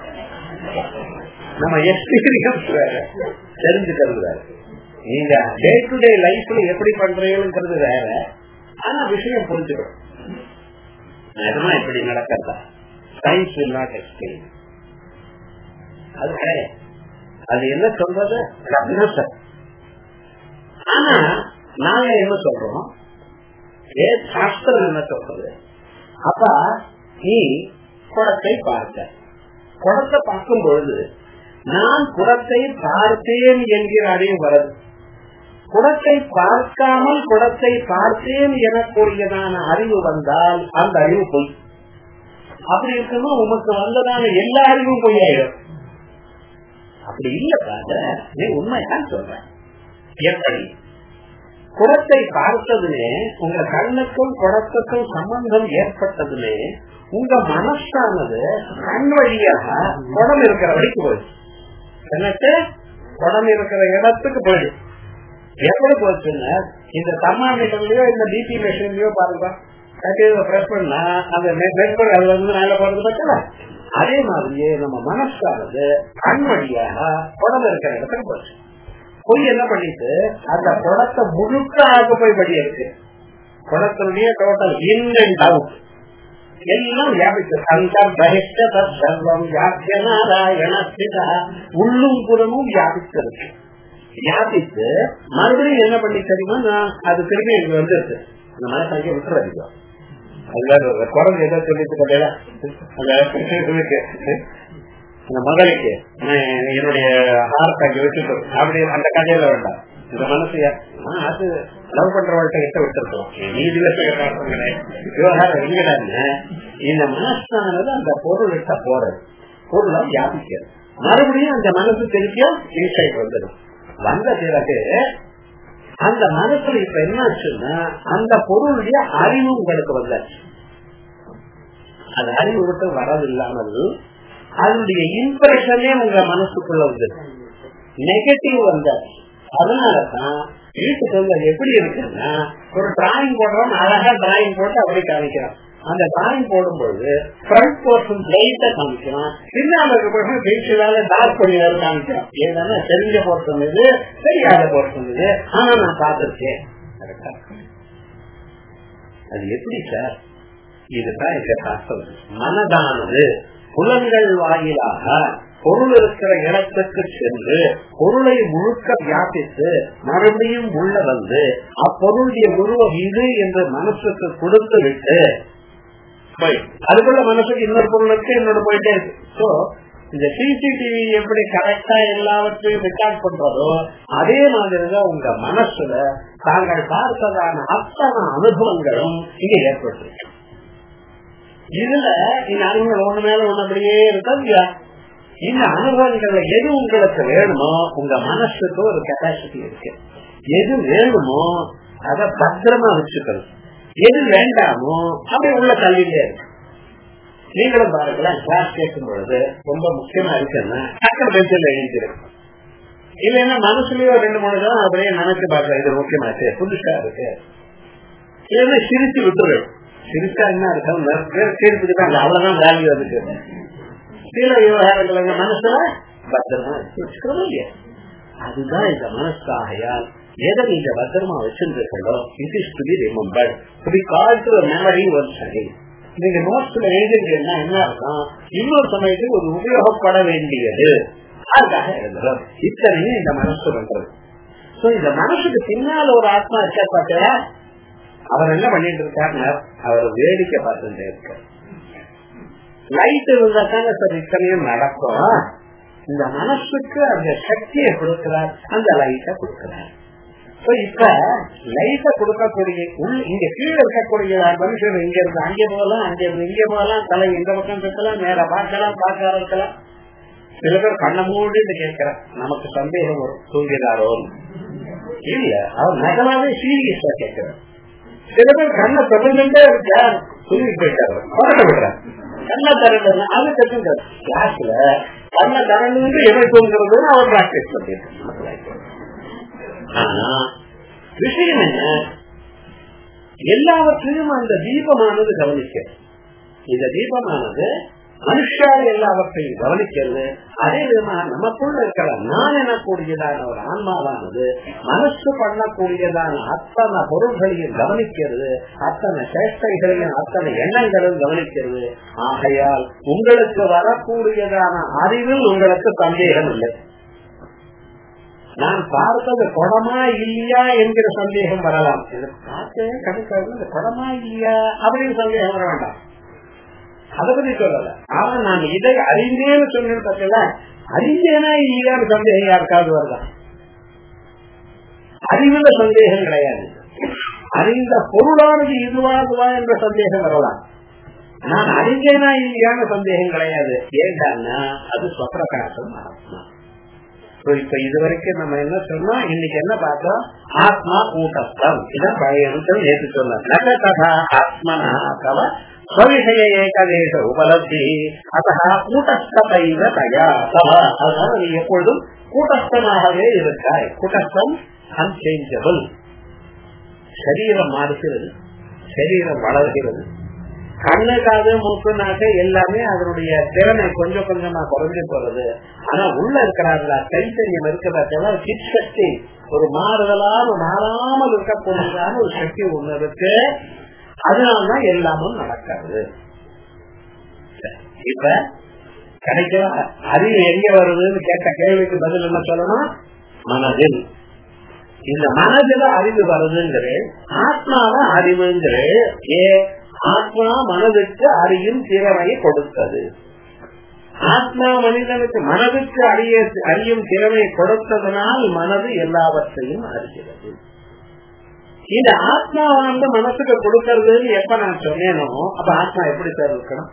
நம்ம எக்ஸ்பீரியன்ஸ் வேற தெரிஞ்சுக்கிறது வேற நீங்க டே டு டே லைஃப்ல எப்படி பண்றீங்கிறது வேற ஆனா விஷயம் புரிஞ்சுக்கணும் நிஜமா இப்படி நடக்கிறதா சயின்ஸ் வில் நாட் எக்ஸ்பிளைன் அது கிடையாது அது என்ன சொல்றது சார் ஆனா நாங்க என்ன சொல்றோம் ஏ சாஸ்திரம் என்ன சொல்றது அப்ப நீ குடத்தை பார்த்த குடத்தை பார்க்கும் பொழுது நான் குடத்தை பார்த்தேன் என்கிற அறிவு வருது குடத்தை பார்க்காமல் குடத்தை பார்த்தேன் எனக்கூடியதான அறிவு வந்தால் அந்த அறிவு பொய் அப்படி இருக்கணும் உமக்கு வந்ததான எல்லா அறிவும் பொய்யாயிடும் அப்படி இல்ல பாத நீ உண்மைதான் சொல்றேன் எப்படி குடத்தை பார்த்ததுமே உங்க கண்ணுக்கும் குடத்துக்கும் சம்பந்தம் ஏற்பட்டதுமே உங்க மனசானது கண் வழியாக குடம் இருக்கிற வரைக்கும் போயிடுச்சு எனக்கு குடம் இருக்கிற இடத்துக்கு போயிடுச்சு எப்படி போச்சுன்னா இந்த தர்மாமீட்டர்லயோ இந்த பிபி மிஷின்லயோ பாருங்க பிரஸ் பண்ணா அந்த பெட்பர் அதுல இருந்து மேல போறது பத்தல அதே மாதிரியே நம்ம மனசானது கண் வழியாக குடம் இருக்கிற இடத்துக்கு போச்சு போய் என்ன பண்ணிட்டு அந்த குடத்தை முழுக்க ஆக போய் படி இருக்கு குடத்தினுடைய டோட்டல் இன் அண்ட் அவுட் எல்லாம் வியாபித்து சந்தர் பகிஷ்ட சர்வம் வியாபியநாராயண உள்ளும் புறமும் வியாபித்திருக்கு வியாபித்து மறுபடியும் என்ன பண்ணி தெரியுமா நான் அது திரும்பி எனக்கு வந்துருக்கு அந்த மனசு அங்கே விட்டுறாதீங்க அதுல குரங்கு ஏதோ சொல்லிட்டு கதையில அந்த மகளுக்கு என்னுடைய ஹார்ட் அங்கே வச்சுட்டு அப்படி அந்த கதையில வேண்டாம் இந்த மனசு அது லவ் பண்றவள்கிட்ட கிட்ட விட்டுருக்கோம் நீதி விவகாரம் எங்கடான்னு இந்த மனசானது அந்த பொருள் கிட்ட போறது பொருளை வியாபிக்கிறது மறுபடியும் அந்த மனசு திருப்பியும் இன்சைட் வந்துடும் வந்த பிறகு அந்த மனசுல இப்ப என்னாச்சுன்னா அந்த பொருளுடைய அறிவு உங்களுக்கு வந்தாச்சு அந்த அறிவு விட்டு வரதில்லாமல் அதனுடைய இம்ப்ரெஷனே உங்க மனசுக்குள்ள வந்துருக்கு நெகட்டிவ் வந்தாச்சு அதனாலதான் வீட்டுக்கு வந்து அது எப்படி இருக்குன்னா ஒரு டிராயிங் போடுறோம் அழகா டிராயிங் போட்டு அப்படி காமிக்கிறான் அந்த டிராயிங் போடும்போது ஃப்ரண்ட் போர்ஷன் லைட்டா காமிக்கிறான் பின்னால இருக்க பென்சிலால டார்க் பண்ணியாரு காமிக்கிறான் ஏன்னா தெரிஞ்ச போர்ஷன் இது தெரியாத போர்ஷன் இது ஆனா நான் பார்த்திருக்கேன் அது எப்படி சார் இதுதான் எங்க சாஸ்திரம் மனதானது புலன்கள் வாயிலாக பொருள் இருக்கிற இடத்துக்கு சென்று பொருளை முழுக்க வியாபித்து மறுபடியும் உள்ள வந்து அப்பொருளுடைய உருவம் இது என்று மனசுக்கு கொடுத்து விட்டு அதுக்குள்ள மனசுக்கு இன்னொரு பொருள் இருக்கு இன்னொரு போயிட்டே இருக்கு சோ இந்த சிசிடிவி எப்படி கரெக்டா எல்லாவற்றையும் ரெக்கார்ட் பண்றதோ அதே மாதிரிதான் உங்க மனசுல தாங்கள் பார்த்ததான அத்தனை அனுபவங்களும் இங்க ஏற்பட்டிருக்கு இதுல இந்த அனுபவங்கள் ஒண்ணு மேல ஒண்ணு அப்படியே இருக்கா இல்லையா இந்த அனுபவங்கள்ல எது உங்களுக்கு வேணுமோ உங்க மனசுக்கு ஒரு கெப்பாசிட்டி இருக்கு எது வேணுமோ அத பத்திரமா வச்சுக்கணும் எது வேண்டாமோ அப்படி உள்ள கல்வியிலே இருக்கு நீங்களும் பாருங்களேன் கிளாஸ் கேட்கும் பொழுது ரொம்ப முக்கியமா இருக்குன்னா டக்கர் பென்சில் எழுதிருக்கு இல்லைன்னா மனசுலயோ ரெண்டு மூணு தான் அப்படியே நினைச்சு பார்க்க இது முக்கியமாச்சு புதுசா இருக்கு இல்லைன்னா சிரிச்சு விட்டுரும் சிரிச்சா என்ன இருக்கும் சிரிச்சுட்டு தான் அவ்வளவுதான் வேல்யூ அதுக்கு சில விவகாரங்கள் மனசுல பத்திரமா வச்சுக்கிறோம் இல்லையா அதுதான் இந்த மனசாகையால் எதை நீங்க பத்திரமா வச்சிருந்தீர்களோ it is to be remembered to be call to memory once again நீங்க நோட்ஸ்ல எழுதுறீங்கன்னா என்ன அர்த்தம் இன்னொரு சமயத்துக்கு ஒரு உபயோகப்பட வேண்டியது அதுக்காக எழுதுறோம் இத்தனையும் இந்த மனசு பண்றது சோ இந்த மனசுக்கு பின்னால் ஒரு ஆத்மா இருக்கா பார்த்தா அவர் என்ன பண்ணிட்டு இருக்காருன்னா அவர் வேடிக்கை பார்த்துட்டே இருக்கார் லைட் இருந்தா தானே சார் இத்தனையும் நடக்கும் இந்த மனசுக்கு அந்த சக்தியை கொடுக்கிறார் அந்த லைட்டை கொடுக்கிறார் இப்ப லைட்ட கொடுக்கக்கூடிய உள் இங்க கீழே இருக்கக்கூடிய மனுஷன் இங்க இருந்து அங்கே போகலாம் அங்கே இருந்து இங்கே போகலாம் தலை இந்த பக்கம் இருக்கலாம் நேர பார்க்கலாம் பார்க்க இருக்கலாம் சில பேர் கண்ண மூடிட்டு கேட்கிறார் நமக்கு சந்தேகம் வரும் தூங்கிறாரோ இல்ல அவர் நகலாவே சீரியஸா கேட்கிறார் சில பேர் கண்ணை தொடர்ந்துட்டே இருக்கார் தூங்கி போயிட்டாரு பறக்க விடுறார் கண்ணை திறந்து அது கட்டுங்க கிளாஸ்ல கண்ணை திறந்து எப்படி தூங்குறது அவர் பிராக்டிஸ் பண்ணிட்டு ஆனா விஷயம் என்ன எல்லாவற்றையும் அந்த தீபமானது கவனிக்க இந்த தீபமானது மனுஷால் எல்லாவற்றையும் கவனிக்கிறது அதே விதமா நமக்குள்ள இருக்கிற நான் எனக்கூடியதான ஒரு ஆன்மாவானது மனசு பண்ணக்கூடியதான அத்தனை பொருள்களையும் கவனிக்கிறது அத்தனை சேஷ்டைகளையும் அத்தனை எண்ணங்களும் கவனிக்கிறது ஆகையால் உங்களுக்கு வரக்கூடியதான அறிவில் உங்களுக்கு சந்தேகம் இல்லை நான் பார்த்தது குடமா இல்லையா என்கிற சந்தேகம் வரலாம் பார்த்தேன் கணக்காக குடமா இல்லையா அப்படின்னு சந்தேகம் வர வேண்டாம் அதை பத்தி சொல்லல ஆனா நான் இதை அறிந்தேன்னு சொன்னேன்னு பார்த்தல அறிந்தேனா இல்லையான்னு சந்தேகம் யாருக்காவது வருதா அறிவுல சந்தேகம் கிடையாது அறிந்த பொருளானது இதுவா அதுவா என்ற சந்தேகம் வரலாம் நான் அறிஞ்சேனா இல்லையான சந்தேகம் கிடையாது ஏண்டான்னா அது சொப்பிரகாசம் ஆத்மா இப்ப இது வரைக்கும் நம்ம என்ன சொன்னோம் இன்னைக்கு என்ன பார்த்தோம் ஆத்மா கூட்டஸ்தம் இதான் பழைய அம்சம் ஏற்று சொன்னோம் நக ததா ஆத்மனா தவ ஸ்வவிஷய ஏகதேச உபலப்தி அத்த கூட்டஸ்ததைவ தயா தவ அதனால நீ எப்பொழுதும் கூட்டஸ்தனாகவே இருக்காய் கூட்டஸ்தம் அன்சேஞ்சபிள் சரீரம் மாறுகிறது சரீரம் வளர்கிறது கண்ணு காது மூக்கு நாக்கு எல்லாமே அதனுடைய திறமை கொஞ்சம் கொஞ்சமா குறைஞ்சு போறது ஆனா உள்ள இருக்கிறாங்களா கைத்தறியம் இருக்கிறதா சிற்சக்தி ஒரு மாறுதலான மாறாமல் இருக்கக்கூடியதான ஒரு சக்தி ஒண்ணு இருக்கு அதனாலதான் எல்லாமும் நடக்காது இப்ப கிடைக்கிற அறிவு எங்க வருதுன்னு கேட்ட கேள்விக்கு பதில் என்ன சொல்லணும் மனதில் இந்த மனதில அறிவு வருதுங்கிறேன் ஆத்மாவ அறிவுங்கிறேன் ஏ ஆத்மா மனதுக்கு அறியும் திறமையை கொடுத்தது ஆத்மா மனிதனுக்கு மனதுக்கு அறிய அறியும் திறமை கொடுத்ததனால் மனது எல்லாவற்றையும் அறிகிறது இந்த ஆத்மா வந்து மனசுக்கு கொடுக்கறதுன்னு எப்ப நான் சொன்னேனோ அப்ப ஆத்மா எப்படி சார் இருக்கணும்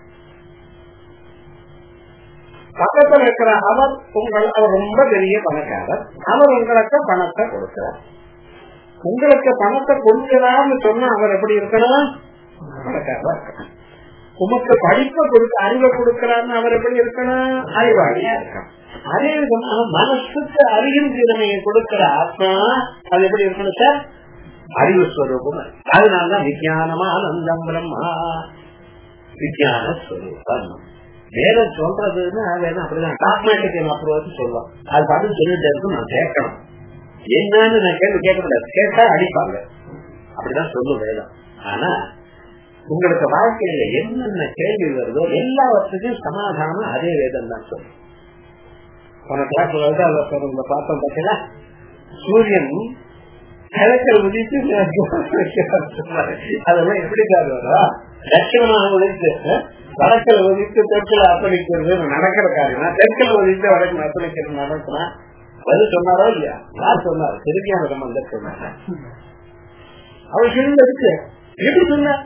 பக்கத்தில் இருக்கிற அவர் உங்கள் அவர் ரொம்ப பெரிய பணக்காரர் அவர் உங்களுக்கு பணத்தை கொடுக்கிறார் உங்களுக்கு பணத்தை கொடுக்கிறார்னு சொன்னா அவர் எப்படி இருக்கணும் பணக்காரா இருக்கணும் உமக்கு படிப்பை கொடுக்க அறிவை கொடுக்கிறார்னு அவர் எப்படி இருக்கணும் அறிவாளியா இருக்கணும் அதே விதமா மனசுக்கு அறியும் திறமையை கொடுக்கிற ஆத்மா அது எப்படி இருக்கணும் சார் அறிவு ஸ்வரூபம் அதனாலதான் விஜயானமா ஆனந்தம் பிரம்மா விஜயான ஸ்வரூபம் வேதம் சொல்றதுன்னா வேதம் அப்படிதான் டாக்மேட்டிக் அப்ரோச் சொல்லுவோம் அது பதில் சொல்லிட்டு இருக்கு நான் கேட்கணும் என்னன்னு நான் கேள்வி கேட்கக்கூடாது கேட்டா அடிப்பாங்க அப்படிதான் சொல்லும் வேதம் ஆனா உங்களுக்கு வாழ்க்கையில என்னென்ன கேள்வி வருதோ எல்லாவற்றுக்கும் சமாதானம் அதே வேதம் தான் சொல்லும் போன கிளாஸ்ல வந்து அதை பார்த்தோம் பார்த்தீங்களா சூரியன் கிழக்கில் உதித்து அதெல்லாம் எப்படி சார் வரும் லட்சணமாக உதித்து வடக்கில் உதித்து தெற்கில் அர்ப்பணிக்கிறது நடக்கிற காரியம் தெற்கில் உதித்து வடக்கில் அர்ப்பணிக்கிறது நடக்குமா பதில் சொன்னாரோ இல்லையா யார் சொன்னார் திருப்பியான சம்பந்த சொன்னாங்க அவர் சிறந்த இருக்கு எப்படி சொன்னார்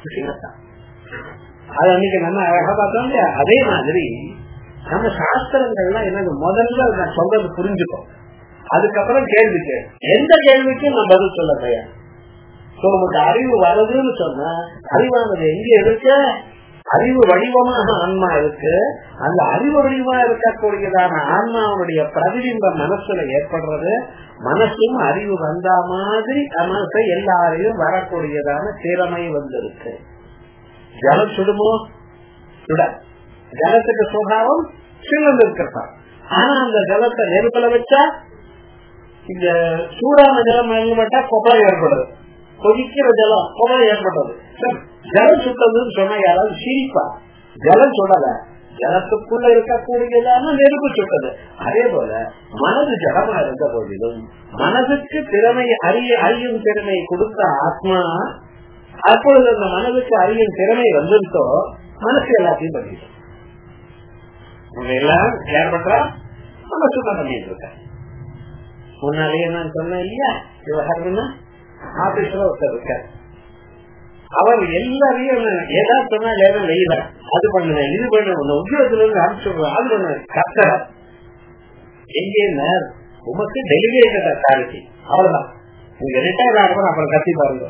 அது அன்னைக்கு நம்ம அழகா பார்த்தோம் இல்லையா அதே மாதிரி நம்ம சாஸ்திரங்கள்லாம் என்னது முதல்ல நான் சொல்றது புரிஞ்சுக்கோம் அதுக்கப்புறம் கேள்வி கேள்வி எந்த கேள்விக்கும் நான் பதில் சொல்ல தயார் நமக்கு அறிவு வருதுன்னு சொன்னா அறிவானது எங்க இருக்கு அறிவு வடிவமாக ஆன்மா இருக்கு அந்த அறிவு வடிவமா இருக்கக்கூடியதான ஆன்மாவுடைய பிரதிபிம்பம் மனசுல ஏற்படுறது மனசும் அறிவு வந்த மாதிரி மனசை எல்லாரையும் வரக்கூடியதான திறமை வந்திருக்கு ஜலம் சுடுமோ சுட ஜலத்துக்கு சுகாவம் சிறந்து இருக்கிறதா ஆனா அந்த ஜலத்தை நெருப்புல வச்சா இந்த சூடான ஜலம் வாங்கப்பட்டா கொப்பளை ஏற்படுது கொதிக்கிற ஜலம் கொப்பளை ஏற்படுறது ஜலம் சுட்டதுன்னு சொன்னா யாராவது சிரிப்பா ஜலம் சுடல ஜலத்துக்குள்ள இருக்கக்கூடியதான நெருப்பு சுட்டது அதே போல மனது ஜலமா இருந்த போதிலும் மனதுக்கு திறமை அறிய அறியும் திறமை கொடுத்த ஆத்மா அப்பொழுது அந்த மனதுக்கு அறியும் திறமை வந்துட்டோ மனசு எல்லாத்தையும் பண்ணிட்டோம் எல்லாம் யார் பண்றா மனசு தான் பண்ணிட்டு இருக்க முன்னாலேயே நான் சொன்னேன் இல்லையா விவகாரம்னா ஆபீஸ்ல ஒருத்தர் இருக்கார் அவர் எல்லாரையும் ஏதாவது சொன்னா ஏதாவது வெயில அது பண்ணுவேன் இது பண்ணுவேன் உத்தியோகத்துல இருந்து அனுப்பிச்சுடுவேன் அது பண்ணுவேன் கத்தர எங்கே உமக்கு டெலிகேட்டட் அத்தாரிட்டி அவ்வளவுதான் நீங்க ரிட்டையர் ஆகிறப்ப அப்புறம் கத்தி பாருங்க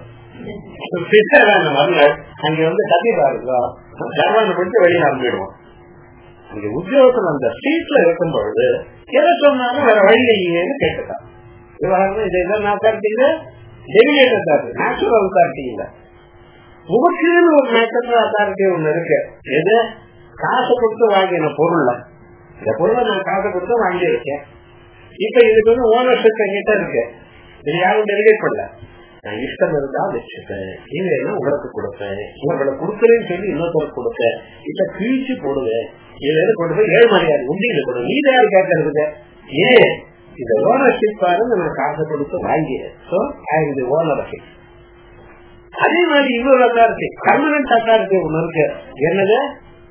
அங்க வந்து கத்தி பாருங்க ஜர்வான பிடிச்சு வெளியே அனுப்பிடுவோம் அங்க உத்தியோகத்தில் அந்த சீட்ல இருக்கும் பொழுது எதை சொன்னாலும் வேற வழி இல்லையேன்னு கேட்டுட்டான் விவகாரம் இதை என்ன அத்தாரிட்டி இல்ல டெலிகேட் அத்தாரிட்டி நேச்சுரல் அத்தாரிட்டி இல்ல உமக்குன்னு ஒரு நேச்சுரல் அத்தாரிட்டி ஒண்ணு இருக்கு எது காசு கொடுத்து வாங்கின பொருள்ல இந்த பொருளை நான் காசு கொடுத்து வாங்கியிருக்கேன் இப்ப இதுக்கு வந்து ஓனர்ஷிப் என்கிட்ட இருக்கு இது யாரும் டெலிகேட் பண்ணல நான் இஷ்டம் இருந்தா வச்சுப்பேன் இல்லைன்னா உங்களுக்கு கொடுப்பேன் உங்களை கொடுக்குறேன்னு சொல்லி இன்னொருத்தருக்கு கொடுப்பேன் இப்ப கிழிச்சு போடுவேன் இதுல கொண்டு போய் ஏழு மணியாரு உண்டியில கொடு நீ யாரு கேட்கறது ஏன் இந்த ஓனர்ஷிப் பாருங்க நான் காசு கொடுத்து வாங்கினேன் சோ இந்த ஓனர்ஷிப் அதே மாதிரி இன்னொரு அத்தாரிட்டி பர்மனன்ட் அத்தாரிட்டி ஒண்ணு இருக்கு என்னது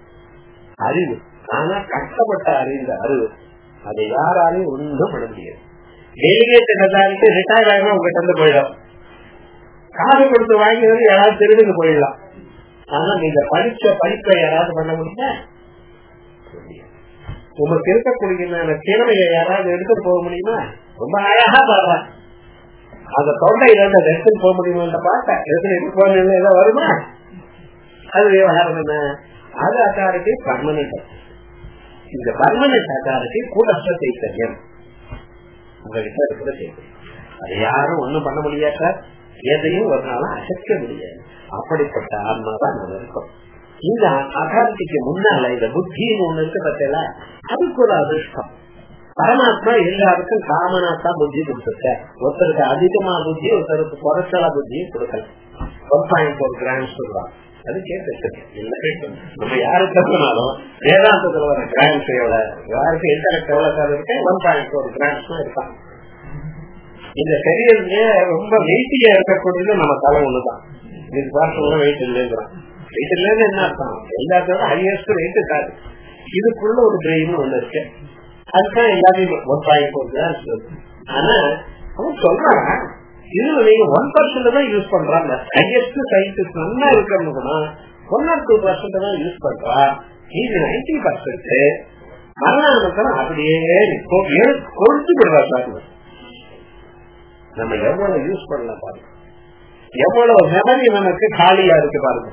அறிவு ஆனா கஷ்டப்பட்ட அறிந்த அறிவு அதை யாராலையும் ஒன்றும் பண்ண முடியாது டெலிகேட் அதாரிட்டி ரிட்டையர் ஆகினா உங்ககிட்ட இருந்து போயிடும் காசு கொடுத்து வாங்கினது யாராவது திருடுக்கு போயிடலாம் ஆனா நீங்க படிச்ச படிப்பை யாராவது பண்ண முடியுமா உங்களுக்கு இருக்கக்கூடிய திறமையை யாராவது எடுத்துட்டு போக முடியுமா ரொம்ப அழகா பாடுறான் அந்த தொண்டையில அந்த எடுத்துட்டு போக முடியுமா பார்த்தேன் எடுத்துட்டு போன ஏதோ வருமா அது விவகாரம் என்ன அது அத்தாரிட்டி பர்மனன்ட் இந்த பர்மனன்ட் அத்தாரிட்டி கூடஸ்ட சைத்தன்யம் உங்ககிட்ட இருக்கிற செய்தி அது யாரும் ஒண்ணும் பண்ண முடியாத எதையும் ஒரு நாளும் அசைக்க முடியாது அப்படிப்பட்ட ஆன்மா தான் நம்ம இருக்கோம் இந்த அதாரிட்டிக்கு முன்னால இந்த புத்தின்னு ஒண்ணு இருக்கு பார்த்தல அதுக்கு ஒரு அதிர்ஷ்டம் பரமாத்மா எல்லாருக்கும் காமனா தான் புத்தி கொடுத்துருக்க ஒருத்தருக்கு அதிகமா புத்தி ஒருத்தருக்கு குறைச்சலா புத்தியும் கொடுக்கல ஒன் பாயிண்ட் ஃபோர் கிராம்ஸ் சொல்லுவாங்க அது கேட்டு நம்ம யாருக்கு சொன்னாலும் வேதாந்தத்துல வர கிராம்ஸ் எவ்வளவு யாருக்கு இன்டர்நெட் எவ்வளவு இருக்கு ஒன் பாயிண்ட் ஃபோர் கிராம்ஸ் தான் இருக்கான் இந்த சரீரத்திலே ரொம்ப வெயிட்டியா இருக்கக்கூடியது நம்ம தலை ஒண்ணுதான் இது பார்த்து வெயிட் இல்லைங்கிறோம் வெயிட் இல்லைன்னு என்ன அர்த்தம் எல்லாத்தோட ஹையஸ்ட் வெயிட் இருக்காது இதுக்குள்ள ஒரு பிரெயின் ஒண்ணு இருக்கு அதுதான் எல்லாத்தையும் ஒன் பாயிண்ட் ஃபோர் கிராம்ஸ் ஆனா அவன் சொல்றான் இதுல நீங்க ஒன் பர்சன்ட் தான் யூஸ் பண்றாங்க ஹையஸ்ட் சயின்டிஸ்ட் நல்லா இருக்கணும்னா ஒன் ஆர் டூ பர்சன்ட் தான் யூஸ் பண்றா இது நைன்டி பர்சன்ட் மரணானந்தரம் அப்படியே கொழுத்து விடுறா சார் நம்ம எவ்வளவு யூஸ் பண்ணல பாருங்க எவ்வளவு மெமரி நமக்கு காலியா இருக்கு பாருங்க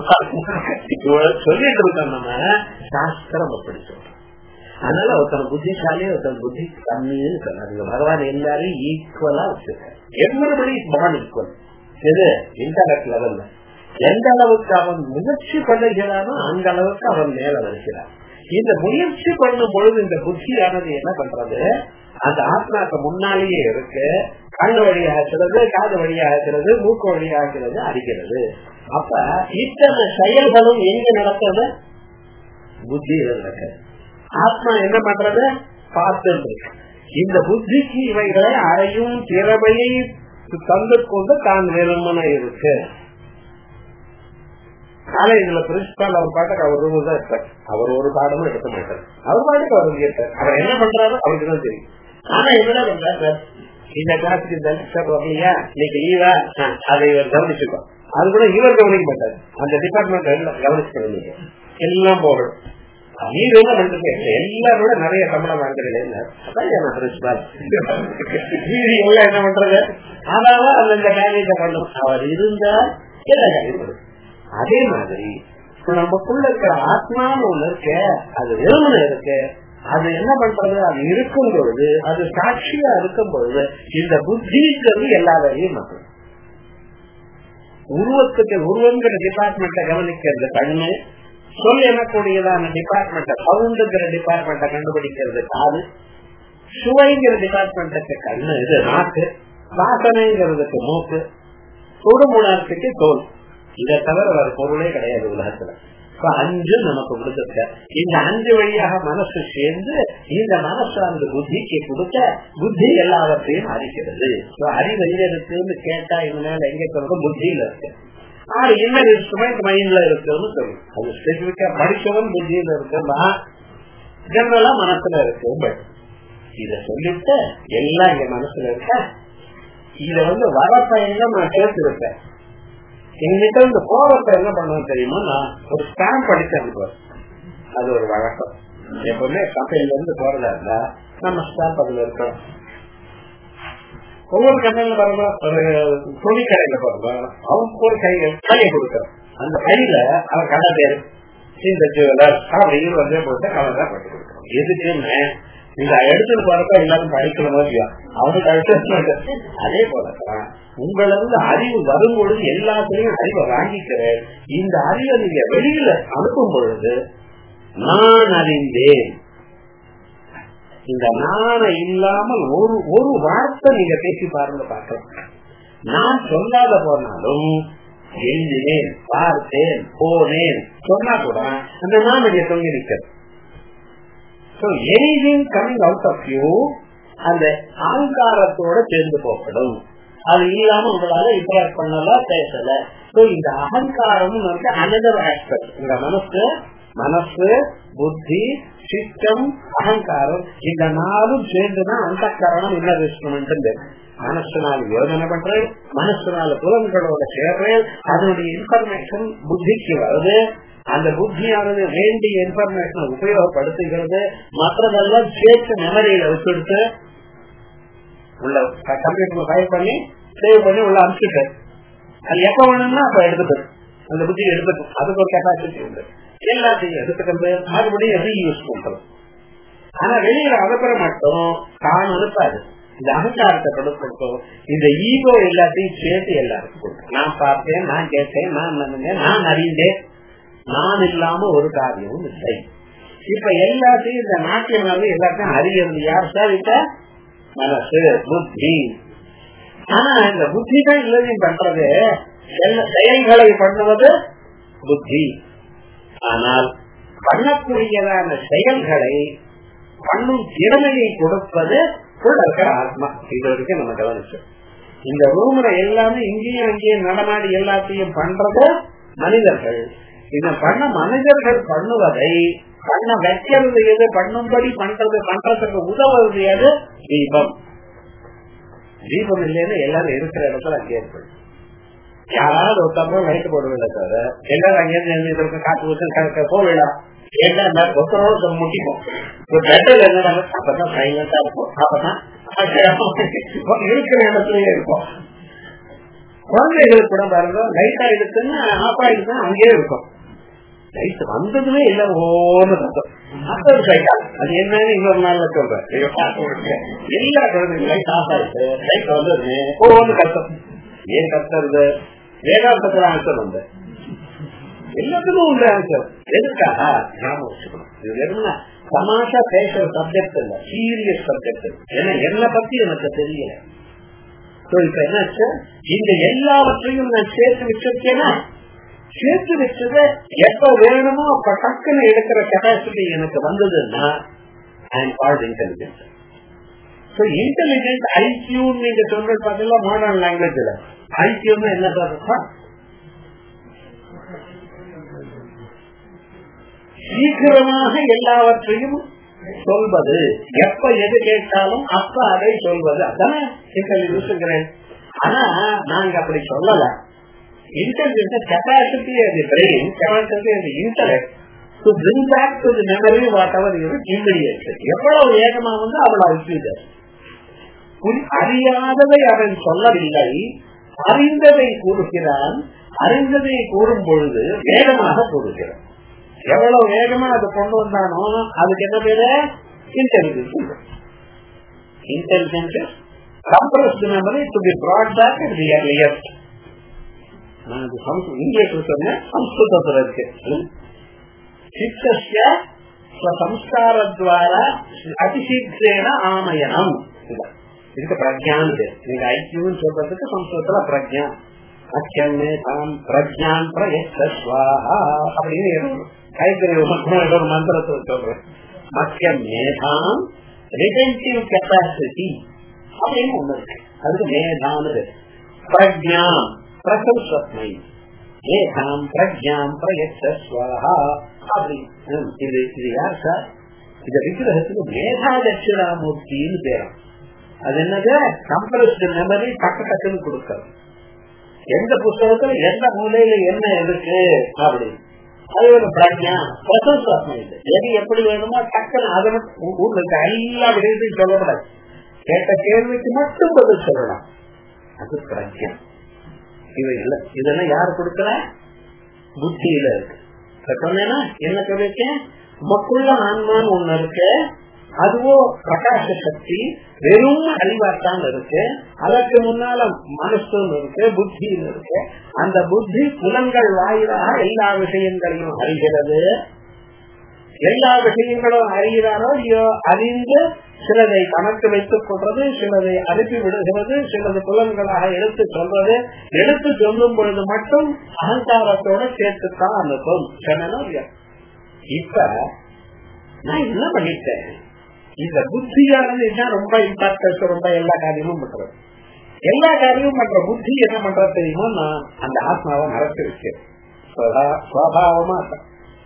சொல்லிட்டு இருக்கோம் நம்ம சாஸ்திரம் அப்படி சொல்றோம் அதனால ஒருத்தர் புத்திசாலி ஒருத்தர் புத்தி கம்மின்னு சொன்னாங்க பகவான் எல்லாரையும் ஈக்குவலா வச்சிருக்காரு எவ்வளவு பகவான் ஈக்குவல் எது இன்டர்நெட் லெவல்ல எந்த அளவுக்கு அவன் முயற்சி பண்ணுகிறானோ அந்த அளவுக்கு அவன் மேல வருகிறான் இந்த முயற்சி பண்ணும் பொழுது இந்த புத்தியானது என்ன பண்றது அந்த ஆத்மாக்கு முன்னாலேயே இருக்கு கண்ணு வழி ஆகிறது காது வழி ஆகிறது மூக்கு வழி ஆகிறது அடிக்கிறது அப்ப இத்தனை செயல்களும் எங்க நடக்கிறது புத்தியில நடக்குது ஆத்மா என்ன பண்றது பார்த்து இந்த புத்திக்கு இவைகளை அறையும் திறமையை தந்து கொண்டு தான் நிரம்பன இருக்கு காலேஜ்ல பிரின்சிபால் அவர் பாட்டுக்கு அவர் ரூம் தான் இருப்பார் அவர் ஒரு பாடமும் எடுக்க மாட்டார் அவர் பாட்டுக்கு அவர் கேட்டார் அவர் என்ன பண்றாரோ அவருக்கு தான் தெரியும் ஆனா என்ன பண்றாரு சார் இந்த கிளாஸுக்கு இந்த லெக்சர் வரலையா இன்னைக்கு லீவா அதை இவர் கவனிச்சுக்கோ அது கூட இவர் கவனிக்க மாட்டார் அந்த டிபார்ட்மெண்ட் கவனிச்சுக்கணும் எல்லாம் போகணும் நீர் என்ன பண்றது எல்லாரோட நிறைய சம்பளம் வாங்குறீங்க அதான் பிரின்சிபால் எல்லாம் என்ன பண்றது அதாவது அந்த மேனேஜ பண்ணும் அவர் இருந்தால் அதே மாதிரி நமக்குள்ள இருக்கிற ஆத்மான்னு ஒண்ணு இருக்கு அது வெறுமனை இருக்கு அது என்ன பண்றது அது இருக்கும் பொழுது அது சாட்சியா இருக்கும் பொழுது இந்த புத்திங்கிறது எல்லா வேலையும் மக்கள் உருவத்துக்கு உருவங்கிற டிபார்ட்மெண்ட்டை கவனிக்கிறது கண்ணு சொல் எனக்கூடியதான டிபார்ட்மெண்ட் சவுண்டுங்கிற டிபார்ட்மெண்ட்டை கண்டுபிடிக்கிறது காது சுவைங்கிற டிபார்ட்மெண்ட்டுக்கு கண்ணு இது நாக்கு வாசனைங்கிறதுக்கு மூக்கு தொடுமுணர்த்துக்கு தோல் இதை தவிர வேற பொருளே கிடையாது உலகத்துல அஞ்சு நமக்கு கொடுத்துருக்க இந்த அஞ்சு வழியாக மனசு சேர்ந்து இந்த மனசு அந்த புத்திக்கு கொடுக்க புத்தி எல்லாவற்றையும் அறிக்கிறது அறிவு எங்க இருக்குன்னு கேட்டா இந்த மேல எங்க சொல்றது புத்தியில இருக்கு ஆறு இன்னர் இன்ஸ்ட்ருமெண்ட் மைண்ட்ல இருக்குன்னு சொல்லும் அது ஸ்பெசிபிக்கா படிச்சவன் புத்தியில இருக்குன்னா ஜெனரலா மனசுல இருக்கு பட் இத சொல்லிட்டு எல்லாம் எங்க மனசுல இருக்க இத வந்து வரப்பயங்க நான் சேர்த்திருப்பேன் எங்கிட்ட இந்த கோபத்தை என்ன பண்ணுவோம் தெரியுமா நான் ஒரு ஸ்டாம்ப் அடிச்சு அனுப்புவேன் அது ஒரு வழக்கம் எப்பவுமே கம்பெனில இருந்து போறதா இருந்தா நம்ம ஸ்டாம்ப் அதுல இருக்கோம் ஒவ்வொரு கம்பெனில பாருங்க ஒரு துணி கடையில பாருங்க அவங்க ஒரு கை கையை கொடுக்குறோம் அந்த கையில அவன் கடை பேரு இந்த ஜுவலர் அப்படின்னு வந்து போட்டு அவன் தான் போட்டு கொடுக்குறோம் எதுக்குன்னு நீங்க எடுத்துட்டு போறப்ப எல்லாரும் படிக்கணும் இல்லையா அவனுக்கு அடுத்து அதே போலதான் உங்களது அறிவு வரும் பொழுது எல்லாத்திலையும் அறிவை வாங்கிக்கிறேன் இந்த அறிவை நீங்க வெளியில அனுப்பும் பொழுது நான் அறிந்தேன் இந்த நாண இல்லாமல் ஒரு ஒரு வார்த்தை நீங்க பேசி பாருங்க பார்க்கலாம் நான் சொல்லாத போனாலும் எழுதினேன் பார்த்தேன் போனேன் சொன்னா கூட அந்த நான் இங்க தொங்கி நிற்கிறது So anything coming out of you அந்த அகங்காரத்தோட சேர்ந்து போகணும் அது இல்லாம உங்களால இன்டராக்ட் பண்ணல பேசல சோ இந்த அகங்காரம் வந்து அனதர் ஆஸ்பெக்ட் உங்க மனசு மனசு புத்தி சித்தம் அகங்காரம் இந்த நாலும் சேர்ந்துதான் அந்த கரணம் இன்னர் இன்ஸ்ட்ருமெண்ட் மனசுனால யோஜனை பண்றேன் மனசுனால புலன்களோட சேர்றேன் அதனுடைய இன்ஃபர்மேஷன் புத்திக்கு வருது அந்த புத்தியானது வேண்டிய இன்ஃபர்மேஷனை உபயோகப்படுத்துகிறது மற்றதெல்லாம் சேர்த்து மெமரியில வச்சுடுத்து உள்ள கம்ப்யூட்டர்ல ஃபைல் பண்ணி சேவ் பண்ணி உள்ள அனுப்பிச்சுட்டு அது எப்ப வேணும்னா அப்ப எடுத்துக்கும் அந்த புத்தி எடுத்துக்கும் அதுக்கு ஒரு கெப்பாசிட்டி உண்டு எல்லாத்தையும் எடுத்துக்கிறது மறுபடியும் ரீயூஸ் பண்றது ஆனா வெளியில அனுப்புற மட்டும் தான் இருப்பாது இந்த அகங்காரத்தை கொடுக்கும் இந்த ஈகோ எல்லாத்தையும் சேர்த்து எல்லாருக்கும் கொடுக்கும் நான் பார்த்தேன் நான் கேட்டேன் நான் நடந்தேன் நான் அறிந்தேன் நான் இல்லாம ஒரு காரியமும் இல்லை இப்ப எல்லாத்தையும் இந்த நாட்டியமாக எல்லாத்தையும் அறியறது யார் சார் இப்ப மனசு புத்தி ஆனா இந்த புத்தி தான் இல்லதையும் பண்றது செயல்களை பண்ணுவது புத்தி ஆனால் பண்ணக்கூடியதான செயல்களை பண்ணும் திறமையை கொடுப்பது உள்ள இருக்கிற ஆத்மா இது வரைக்கும் நம்ம கவனிச்சோம் இந்த ரூம்ல எல்லாமே இங்கேயும் அங்கேயும் நடமாடி எல்லாத்தையும் பண்றது மனிதர்கள் இத பண்ண மனிதர்கள் பண்ணுவதை பண்ண வைக்கிறது எது பண்ணும்படி பண்றது பண்றதுக்கு உதவுவது எது தீபம் தீபம் இல்லைன்னு எல்லாரும் இருக்கிற இடத்துல அங்கே ஏற்படும் யாராவது ஒருத்தப்போ லைட் போடுவில்லை தவிர எல்லாரும் அங்கேருந்து காத்து ஊத்து போவிடா ஏன்னா ஒருத்தரோட முட்டிப்போம் ஒரு பெட்டல் என்ன அப்பதான் சைலண்டா இருக்கும் அப்பதான் இருக்கிற இடத்துலயே இருக்கும் குழந்தைகளுக்கு கூட பாருங்க லைட் ஆயிடுச்சுன்னா ஆஃப் ஆயிடுச்சுன்னா அங்கேயே இருக்கும் லைட் வந்ததுமே இல்ல ஓன்னு சத்தம் அது ஒரு சைட்டா அது என்னன்னு இன்னொரு நாள்ல சொல்றேன் எல்லா குழந்தைங்க லைட் ஆஃப் ஆயிடுச்சு லைட் வந்தது ஒவ்வொன்று கத்தம் ஏன் கத்துறது வேதாந்தத்துல ஆன்சர் வந்த எல்லாத்துக்கும் உண்டு ஆன்சர் எதுக்காக ஞாபகம் வச்சுக்கணும் இது வெறும்னா தமாஷா பேசுற சப்ஜெக்ட் இல்ல சீரியஸ் சப்ஜெக்ட் ஏன்னா என்ன பத்தி எனக்கு தெரியல இப்ப என்னாச்சு இந்த எல்லாவற்றையும் நான் சேர்த்து வச்சிருக்கேன்னா சேர்த்து வச்சத எப்ப வேணுமோ அப்ப டக்குன்னு எடுக்கிற கெப்பாசிட்டி எனக்கு வந்ததுன்னா I am called intelligent so intelligent IQ நீங்க சொல்றது பார்த்தீங்களா மாடர்ன் லாங்குவேஜ்ல ஐக்கியூன்னு என்ன சொல்றா சீக்கிரமாக எல்லாவற்றையும் சொல்வது எப்ப எது கேட்டாலும் அப்ப அதை சொல்வது அதானே யூசுங்கிறேன் ஆனா நாங்க அப்படி சொல்லல இன்டெலிஜென்ஸ் கெப்பாசிட்டி அது பிரெயின் கெப்பாசிட்டி அது intellect to bring back to the memory whatever இது இம்மிடியட் எவ்வளவு வேகமா வந்து அவ்வளவு அழிச்சுது அறியாததை அவன் சொல்லவில்லை அறிந்ததை கூறுகிறான் அறிந்ததை கூறும் பொழுது வேகமாக கூறுகிறான் எவ்வளவு வேகமா அதை கொண்டு வந்தானோ அதுக்கு என்ன பேரு intelligence intelligence compressed memory to be brought back at the earliest நான் இங்கிலீஷ் சொன்னேன் சம்ஸ்கிருதத்துல இருக்கு சித்தஸ்ய சம்ஸ்காரத்வாரா அதிசீக்கிரேன ஆமயனம் இதுக்கு பிரஜான் நீங்க ஐக்கியம் சொல்றதுக்கு சம்ஸ்கிருதத்துல பிரஜா அச்சம் தாம் பிரஜான் பிரயஸ்வாஹா அப்படின்னு கைத்தறி ஒரு மந்திரத்தை சொல்றேன் மத்தியம் மேதாம் ரிட்டன்டிவ் கெப்பாசிட்டி அப்படின்னு ஒண்ணு இருக்கு அதுக்கு மேதானது பிரஜா பிரசம்சத்மை ஏகாம் பிரஜாம் பிரயஸ்வாஹா அப்படி இது இது யார் சார் இந்த விக்கிரகத்துக்கு மேதா தட்சிணாமூர்த்தின்னு பேரும் அது என்னது கம்ப்ரஸ்ட் மெமரி டக்கு டக்குன்னு கொடுக்கறது எந்த புத்தகத்துல எந்த மூலையில என்ன இருக்கு அப்படின்னு அது ஒரு பிரஜா பிரசம்சாத்மை இது எது எப்படி வேணுமோ டக்குன்னு அதை மட்டும் ஊர்ல இருக்க எல்லா விடயத்தையும் சொல்லக்கூடாது கேட்ட கேள்விக்கு மட்டும் பதில் சொல்லலாம் அது பிரஜா இவை இல்ல இதெல்லாம் யாரு கொடுக்கற புத்தியில இருக்கு சொன்னேன்னா என்ன சொல்லிருக்கேன் நமக்குள்ள ஆன்மான்னு ஒண்ணு இருக்கு அதுவோ பிரகாச சக்தி வெறும் அறிவாத்தான் இருக்கு அதற்கு முன்னால மனசுன்னு இருக்கு புத்தின்னு இருக்கு அந்த புத்தி புலன்கள் வாயிலாக எல்லா விஷயங்களையும் அறிகிறது எல்லா விஷயங்களும் அறிகிறாரோ இல்லையோ அறிந்து சிலதை கணக்கு வைத்துக் கொள்றது சிலதை அனுப்பி விடுகிறது சிலது புலன்களாக எடுத்து சொல்றது எடுத்து சொல்லும் பொழுது மட்டும் அகங்காரத்தோட சேர்த்துத்தான் அனுப்பும் சொன்னா இப்ப நான் என்ன பண்ணிட்டேன் இந்த புத்தியானது என்ன ரொம்ப இம்பாக்ட் ரொம்ப எல்லா காரியமும் பண்றது எல்லா காரியமும் பண்ற புத்தி என்ன பண்றது தெரியுமா நான் அந்த ஆத்மாவை மறக்க வச்சேன் சுவாவமா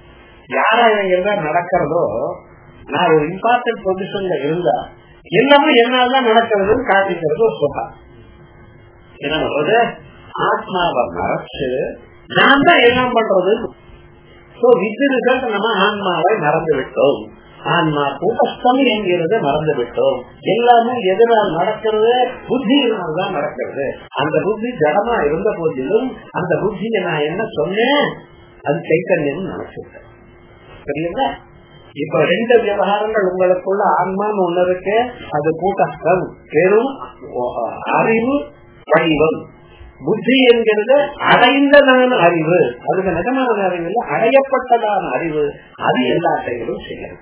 யாரா எல்லாம் நடக்கிறதோ நான் ஒரு இம்பார்ட்டன்ட் பொசிஷன்ல இருந்தா எல்லாமே என்னால தான் நடக்கிறதுன்னு காட்டிக்கிறது ஒரு சுகம் என்ன பண்றது ஆத்மாவை மறைச்சு நான் தான் எல்லாம் பண்றது சோ வித் ரிசல்ட் நம்ம ஆன்மாவை மறந்து விட்டோம் ஆன்மா கூட்டஸ்தம் என்கிறது மறந்து விட்டோம் எல்லாமே எதிரால் நடக்கிறது புத்தியினால் தான் நடக்கிறது அந்த புத்தி ஜடமா இருந்த போதிலும் அந்த புத்தியை நான் என்ன சொன்னேன் அது சைத்தன்யம் நினைச்சுட்டேன் சரிங்களா இப்ப ரெண்டு விவகாரங்கள் உங்களுக்குள்ள ஆன்மான்னு ஒண்ணு இருக்கு அது கூட்டஸ்தம் வெறும் அறிவு வடிவம் புத்தி என்கிறது அடைந்ததான அறிவு அதுக்கு நிஜமான அறிவு இல்லை அடையப்பட்டதான அறிவு அது எல்லா செயலும் செய்யணும்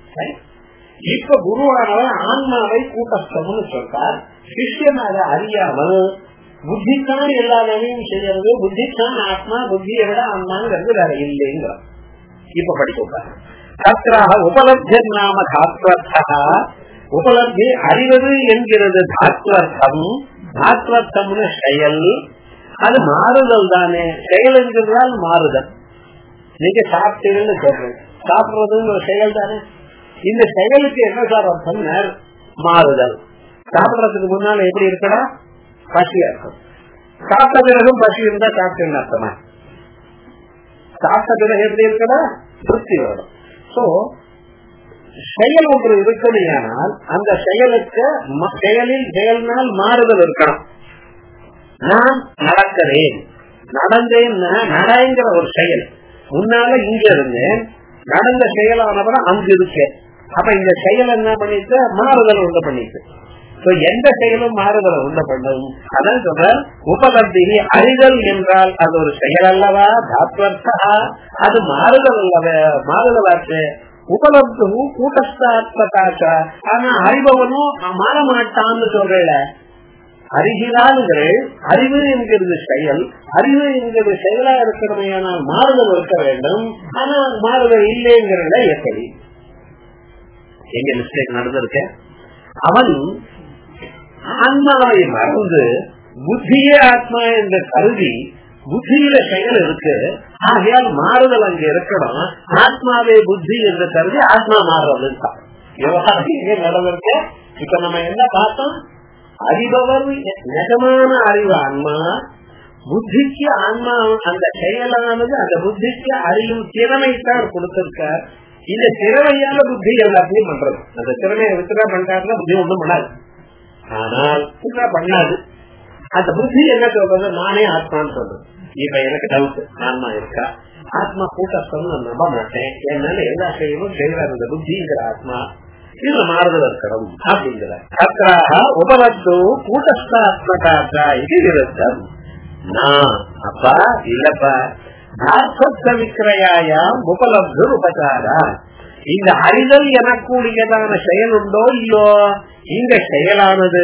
இப்ப குருவானவர் ஆன்மாவை கூட்டஸ்தம்னு சொல்றார் சிஷ்யன் அதை அறியாமல் புத்தித்தான் எல்லா வேலையும் செய்யறது புத்தித்தான் ஆத்மா புத்தியை விட ஆன்மாங்கிறது வேற இல்லைங்கிறார் இப்ப படிக்க தத்ராக உபலப்தி நாம தாத்வர்த்தா உபலப்தி அறிவது என்கிறது தாத்வர்த்தம் தாத்வர்த்தம்னு செயல் அது மாறுதல் தானே செயல் என்கிறதால் மாறுதல் நீங்க சாப்பிட்டீங்கன்னு சொல்றேன் சாப்பிடுறதுன்னு ஒரு செயல் தானே இந்த செயலுக்கு என்ன சார் அர்த்தம் மாறுதல் சாப்பிடுறதுக்கு முன்னால எப்படி இருக்கணும் பசியா இருக்கும் சாப்பிட்ட பிறகும் பசி இருந்தா சாப்பிட்டேன்னு அர்த்தமா சாப்பிட்ட பிறகு எப்படி இருக்கணும் திருப்தி வரும் சோ செயல் ஒன்று இருக்கணுமானால் அந்த செயலுக்கு செயலில் செயல்னால் மாறுதல் இருக்கணும் நான் நடக்கிறேன் நடந்தேன் நடங்கிற ஒரு செயல் முன்னால இங்க இருந்தேன் நடந்த செயலானவரை அங்கு இருக்கேன் அப்ப இந்த செயல் என்ன பண்ணிட்டு மாறுதல் உண்டு பண்ணிட்டு எந்த செயலும் மாறுதல் உண்டு பண்ணும் அதான் சொல்ற உபலப்தி அறிதல் என்றால் அது ஒரு செயல் அல்லவா தாத்வர்த்தா அது மாறுதல் அல்லவ மாறுதலாச்சு உபலப்து கூட்டஸ்தாத்மகாச்ச ஆனா அறிபவனும் மாற மாட்டான்னு சொல்றேன் அறிகிறார்கள் அறிவு என்கிறது செயல் அறிவு என்கிறது செயலா இருக்கிறது ஆனால் மாறுதல் இருக்க வேண்டும் ஆனால் மாறுதல் இல்லைங்கிறத எப்படி எங்க மிஸ்டேக் நடந்திருக்க அவன் ஆன்மாவை மறந்து புத்தியே ஆத்மா என்று கருதி புத்தியில செயல் இருக்கு ஆகையால் மாறுதல் அங்க இருக்கணும் ஆத்மாவே புத்தி என்று கருதி ஆத்மா மாறுறது விவகாரம் எங்க நடந்திருக்க இப்ப நம்ம என்ன பார்த்தோம் அறிபவர் நிஜமான அறிவு ஆன்மா புத்திக்கு ஆன்மா அந்த செயலானது அந்த புத்திக்கு அறியும் திறமைத்தான் கொடுத்திருக்கார் இந்த திறமையால புத்தி எல்லாத்தையும் பண்றது அந்த திறமையை வித்துரா பண்றாருன்னா புத்தி ஒண்ணும் பண்ணாது ஆனால் வித்துரா பண்ணாது அந்த புத்தி என்ன சொல்றது நானே ஆத்மான்னு சொல்றது இப்ப எனக்கு டவுட் ஆன்மா இருக்கா ஆத்மா கூட்டஸ்தம் நான் நம்ப மாட்டேன் என்னால எல்லா செயலும் செய்யறாரு இந்த புத்திங்கிற ஆத்மா இதுல மாறுதல் இருக்கணும் அப்படிங்கிற அத்ராக உபலப்து கூட்டஸ்தாத்மகாத்தா இது விருத்தம் நான் அப்பா இல்லப்பா தார்த்த விக்கிரயாயாம் உபலப்து உபச்சாரா இந்த அறிதல் எனக்கூடியதான செயல் உண்டோ இல்லோ இந்த செயலானது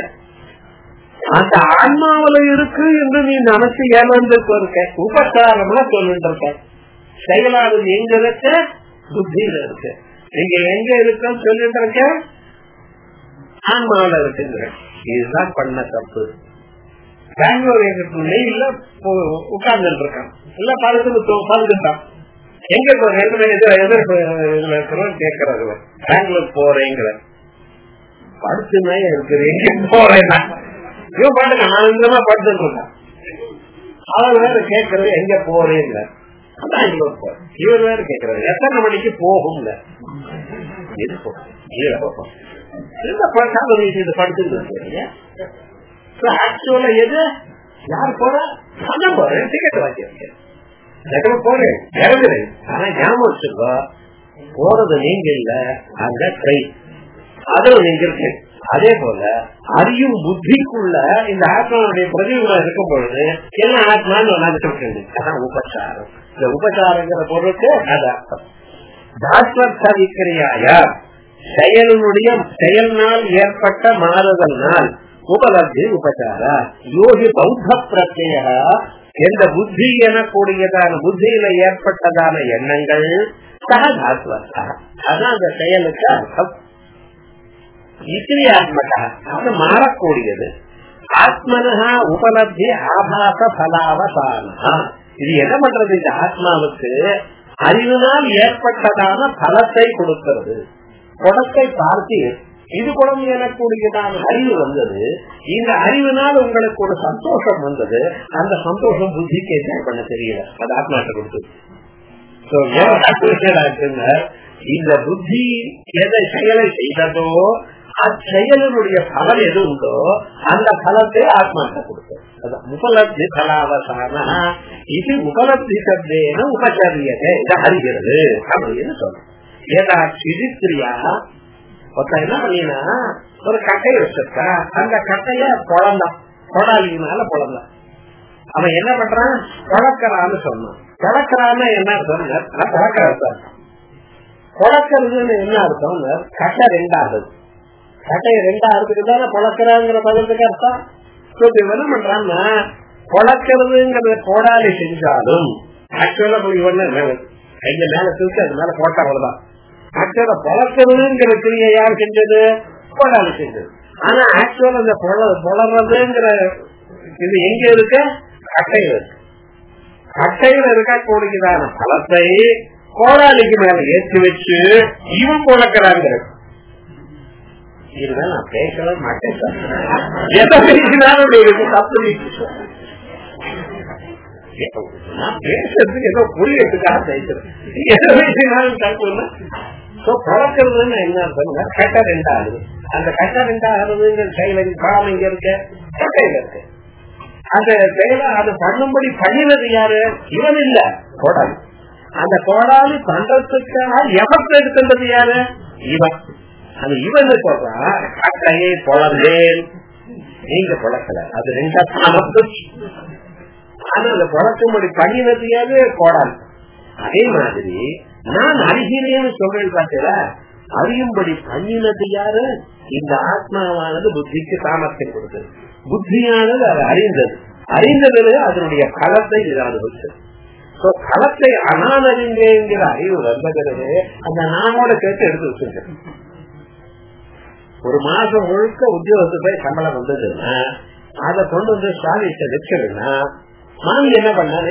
அந்த ஆன்மாவில இருக்கு என்று நீ நினைச்சு ஏமாந்து இருக்க உபச்சாரம்னா சொல்லிட்டு இருக்க செயலானது எங்க இருக்க புத்தியில இருக்கு நீங்க எங்க இருக்கோம் சொல்லிட்டு இருக்க ஆன்மாவில இருக்குங்கிற இதுதான் பண்ண தப்பு பெங்களூர் எங்க நெய்ல உட்கார்ந்து இருக்கான் இல்ல படுத்து படுத்துட்டான் எங்க ரெண்டு பேரும் எதிர எதிர்ப்பு இதுல இருக்கிறோம் கேட்கறாரு பெங்களூர் போறேங்கிற படுத்துமே இருக்குது எங்க போறேன்னா இவன் பாட்டுக்கு ஆனந்தமா படுத்துட்டு இருக்கான் அவர் வேற கேட்கறது எங்க போறேங்க இவர் வேற கேட்கறாரு எத்தனை மணிக்கு போகும்ல இது போகும் ஆக்சுவலா எது யார் போற நான் போறேன் டிக்கெட் வாங்கியிருக்கேன் போறேன் இறங்குறேன் ஆனா ஞாபகம் வச்சுக்கோ போறது நீங்க இல்ல அந்த ட்ரெயின் அதுல நீங்க இருக்கேன் அதே போல அறியும் புத்திக்குள்ள இந்த ஆத்மாவுடைய பிரதிபலம் இருக்கும் பொழுது என்ன ஆத்மான்னு நினைச்சிருக்கேன் உபச்சாரம் இந்த உபச்சாரங்கிற பொருளுக்கு அது அர்த்தம் தாஸ்வர்த்த விக்கிரியாயா செயலினுடைய செயல்னால் ஏற்பட்ட மாறுதல்னால் உபலப்தி உபச்சார யோகி பௌத்த பிரத்ய எந்த புத்தி எனக்கூடியதான புத்தியில ஏற்பட்டதான எண்ணங்கள் சகதாத்வர்த்தா அதான் அந்த செயலுக்கு அர்த்தம் இத்திரியாத்மகா அது மாறக்கூடியது ஆத்மனஹா உபலப்தி ஆபாச பலாவசானா இது என்ன பண்றது இந்த ஆத்மாவுக்கு அறிவினால் ஏற்பட்டதான பலத்தை கொடுக்கிறது குடத்தை பார்த்து இது குடம் எனக்கூடியதான அறிவு வந்தது இந்த அறிவினால் உங்களுக்கு ஒரு சந்தோஷம் வந்தது அந்த சந்தோஷம் புத்திக்கு என்ஜாய் பண்ண தெரியல அது ஆத்மாட்ட கொடுத்தது இந்த புத்தி எதை செயலை செய்ததோ அச்செயலினுடைய பலம் எது உண்டோ அந்த பலத்தை ஆத்மாட்ட கொடுத்தது உபலப்தி பலாவசான இது உபலப்தி சப்தேன உபச்சரியத்தை இதை அறிகிறது அப்படின்னு சொல்றோம் ஏதா சிரித்திரியா ஒருத்தன் என்ன பண்ணினா ஒரு கட்டையை வச்சிருக்கா அந்த கட்டைய குழந்தான் கொடாலினால குழந்தான் அவன் என்ன பண்றான் குழக்கறான்னு சொன்னான் குழக்கறான்னு என்ன அர்த்தம் குழக்கிற குழக்கிறதுன்னு என்ன அர்த்தம் கட்டை ரெண்டாவது கட்டையை ரெண்டாவதுக்கு தானே குழக்கிறாங்கிற பதத்துக்கு அர்த்தம் என்ன பண்றான்னா குழக்கிறதுங்கிறத கோடாலி செஞ்சாலும் ஆக்சுவலா இவன் கையில மேல தூக்கி அது மேல போட்டா அவ்வளவுதான் ஆக்சுவலா பொழக்கிறதுங்கிற கிரியை யார் செஞ்சது கோடாலி செஞ்சது ஆனா ஆக்சுவல் அந்த பொழறதுங்கிற இது எங்க இருக்கு கட்டையில இருக்கு கட்டையில இருக்கக்கூடியதான பழத்தை கோடாலிக்கு மேல ஏற்றி வச்சு இவன் பொழக்கிறாங்க இதுதான் நான் பேசவே மாட்டேன் எதை பேசினாலும் இருக்கு தப்பு நான் பேசுறதுக்கு ஏதோ புரியறதுக்காக பேசுறேன் எதை பேசினாலும் தப்புன்னா பழக்கிறதுன்னு என்ன சொல்லுங்க கட்ட ரெண்டாகுது அந்த கட்ட ரெண்டாகிறதுங்கிற கையில காலம் இங்க இருக்க கட்டையில இருக்கு அந்த செயலை அது பண்ணும்படி பண்ணினது யாரு இவன் இல்ல கோடாலி அந்த கோடாலி பண்றதுக்காக எவத்தை எடுக்கின்றது யாரு இவன் அது இவன் சொல்றான் கட்டையை பொழந்தேன் நீங்க பொழக்கல அது ரெண்டா ஆனா அந்த பொழக்கும்படி பண்ணினது யாரு கோடாலி அதே மாதிரி நான் அறிகிறேன்னு சொல்றேன் பார்த்தீங்களா அறியும்படி பண்ணினது யாரு இந்த ஆத்மாவானது புத்திக்கு சாமர்த்தியம் கொடுத்தது புத்தியானது அது அறிந்தது அறிந்தது அதனுடைய களத்தை இது அனுபவிச்சது களத்தை அனான் அறிந்தேங்கிற அறிவு வந்தகிறது அந்த நானோட சேர்த்து எடுத்து வச்சிருக்கேன் ஒரு மாசம் முழுக்க உத்தியோகத்து போய் சம்பளம் வந்ததுன்னா அதை கொண்டு வந்து சுவாமிகிட்ட வச்சிருந்தா மாமி என்ன பண்ணாரு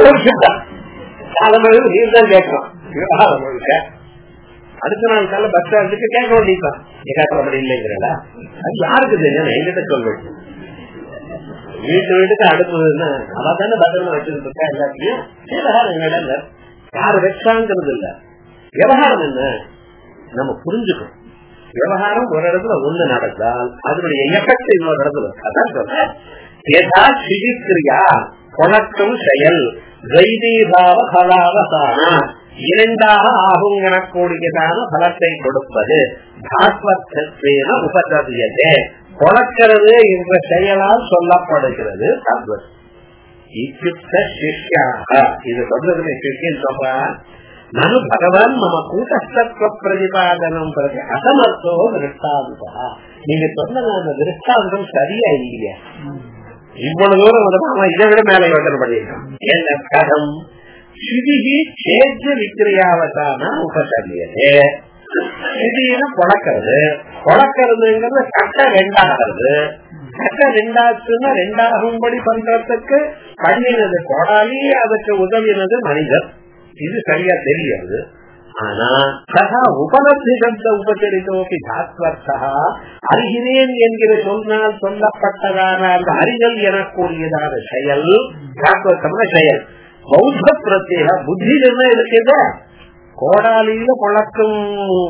காலமளவு நீர் தான் கேட்கலாம் விவகாரம் முழுக்க அடுத்த நாள் கால பஸ் ஸ்டாண்டுக்கு கேட்க வேண்டியதான் எங்காட்டம் அப்படி இல்லைங்கிறா அது யாருக்கு தெரியும் எங்கிட்ட சொல்றேன் வீட்டு வீட்டுக்கு அடுப்புன்னா அவ தானே பத்திரமா வச்சுட்டு இருக்கா எல்லாத்தையும் விவகாரம் எங்கடா யாரு வச்சாங்கிறது இல்ல விவகாரம் என்ன நம்ம புரிஞ்சுக்கணும் விவகாரம் ஒரு இடத்துல ஒண்ணு நடந்தால் அதனுடைய எஃபெக்ட் இன்னொரு இடத்துல அதான் சொல்றேன் யதா சிகிக்கிரியா கொணக்கும் செயல் வைதீபாவ பலாவசான இரண்டாக ஆகுங்கனக்கூடியதான பலத்தை கொடுப்பது பாஸ்வத்தேன உபதவியதே கொணக்கிறது என்ற செயலால் சொல்லப்படுகிறது தத்வத் இத்தியுக்த சிஷ்யாக இது சொல்றதுல சிஷ்யன் சொல்றான் நனு பகவான் மம கூட்டஸ்தத்துவ பிரதிபாதனம் பிரதி அசமர்த்தோ திருஷ்டாந்தா நீங்க சொன்ன அந்த திருஷ்டாந்தம் சரியா இல்லையா இவ்வளவு தூரம் வந்து இதை விட மேல யோசனை பண்ணிருக்கோம் என்ன கதம் சிதிகி சேஜ விக்கிரியாவதான உபசரியது சிதியில பொழக்கிறது பொழக்கிறதுங்கிறது கட்ட ரெண்டாகிறது கட்ட ரெண்டாச்சுன்னா ரெண்டாகும்படி பண்றதுக்கு பண்ணினது கோடாலி அதுக்கு உதவினது மனிதர் இது சரியா தெரியாது ஆனா சகா உபலப்தி சப்த உபச்சரித்தோப்பி தாத்வர்த்தா அறிகிறேன் என்கிற சொன்னால் சொல்லப்பட்டதான அந்த அறிதல் எனக்கூடியதான செயல் தாத்வர்த்தமான செயல் பௌத்த பிரத்யேக புத்தியில் என்ன இருக்குது கோடாலியில பழக்கும்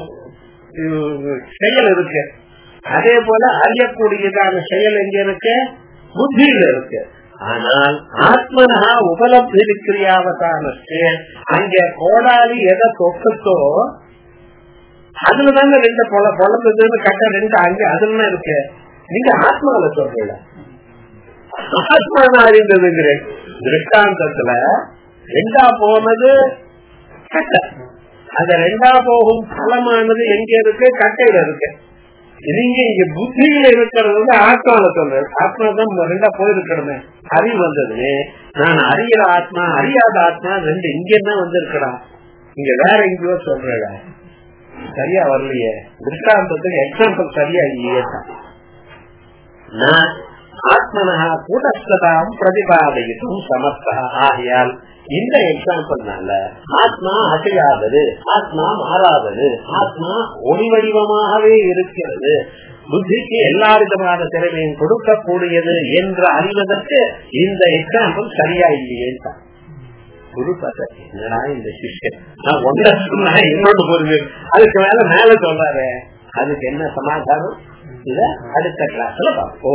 செயல் இருக்கு அதே போல அறியக்கூடியதான செயல் எங்க இருக்கு புத்தியில இருக்கு ஆனால் ஆத்மனா உபலப்தி விக்கிரியாவதானத்து அங்க கோடாலி எதை தொட்டோ அதுலதாங்க ரெண்டு பொல பொழந்ததுன்னு கட்ட ரெண்டு அங்க அதுல இருக்கு நீங்க ஆத்மாவில சொல்றீங்க ஆத்மான அறிந்ததுங்கிற திருஷ்டாந்தத்துல ரெண்டா போனது கட்ட அந்த ரெண்டா போகும் பலமானது எங்க இருக்கு கட்டையில இருக்கு நீங்க இங்க புத்தியில இருக்கிறது வந்து ஆத்மால சொல்றது ஆத்மா தான் ரெண்டா போயிருக்கிறமே அறிவு வந்தது நான் அறிகிற ஆத்மா அறியாத ஆத்மா ரெண்டு இங்க தான் வந்திருக்கிறா இங்க வேற எங்கேயோ சொல்றா சரியா வரலையே திருஷ்டாந்தத்துக்கு எக்ஸாம்பிள் சரியா இல்லையே நான் ஆத்மனா கூட்டஸ்தாம் பிரதிபாதையிட்டும் சமர்த்தா ஆகையால் இந்த எக்ஸாம்பிள்னால ஆத்மா அசையாதது ஆத்மா மாறாதது ஆத்மா ஒளி வடிவமாகவே இருக்கிறது புத்திக்கு எல்லா விதமான திறமையும் கொடுக்கக்கூடியது என்று அறிவதற்கு இந்த எக்ஸாம்பிள் சரியா இல்லையே குரு பார்த்தா என்னடா இந்த சிஷ்யன் நான் ஒன்றை சொன்னா இன்னொன்று புரிஞ்சு அதுக்கு மேல மேல சொல்றாரு அதுக்கு என்ன சமாதானம் இத அடுத்த கிளாஸ்ல பார்ப்போம்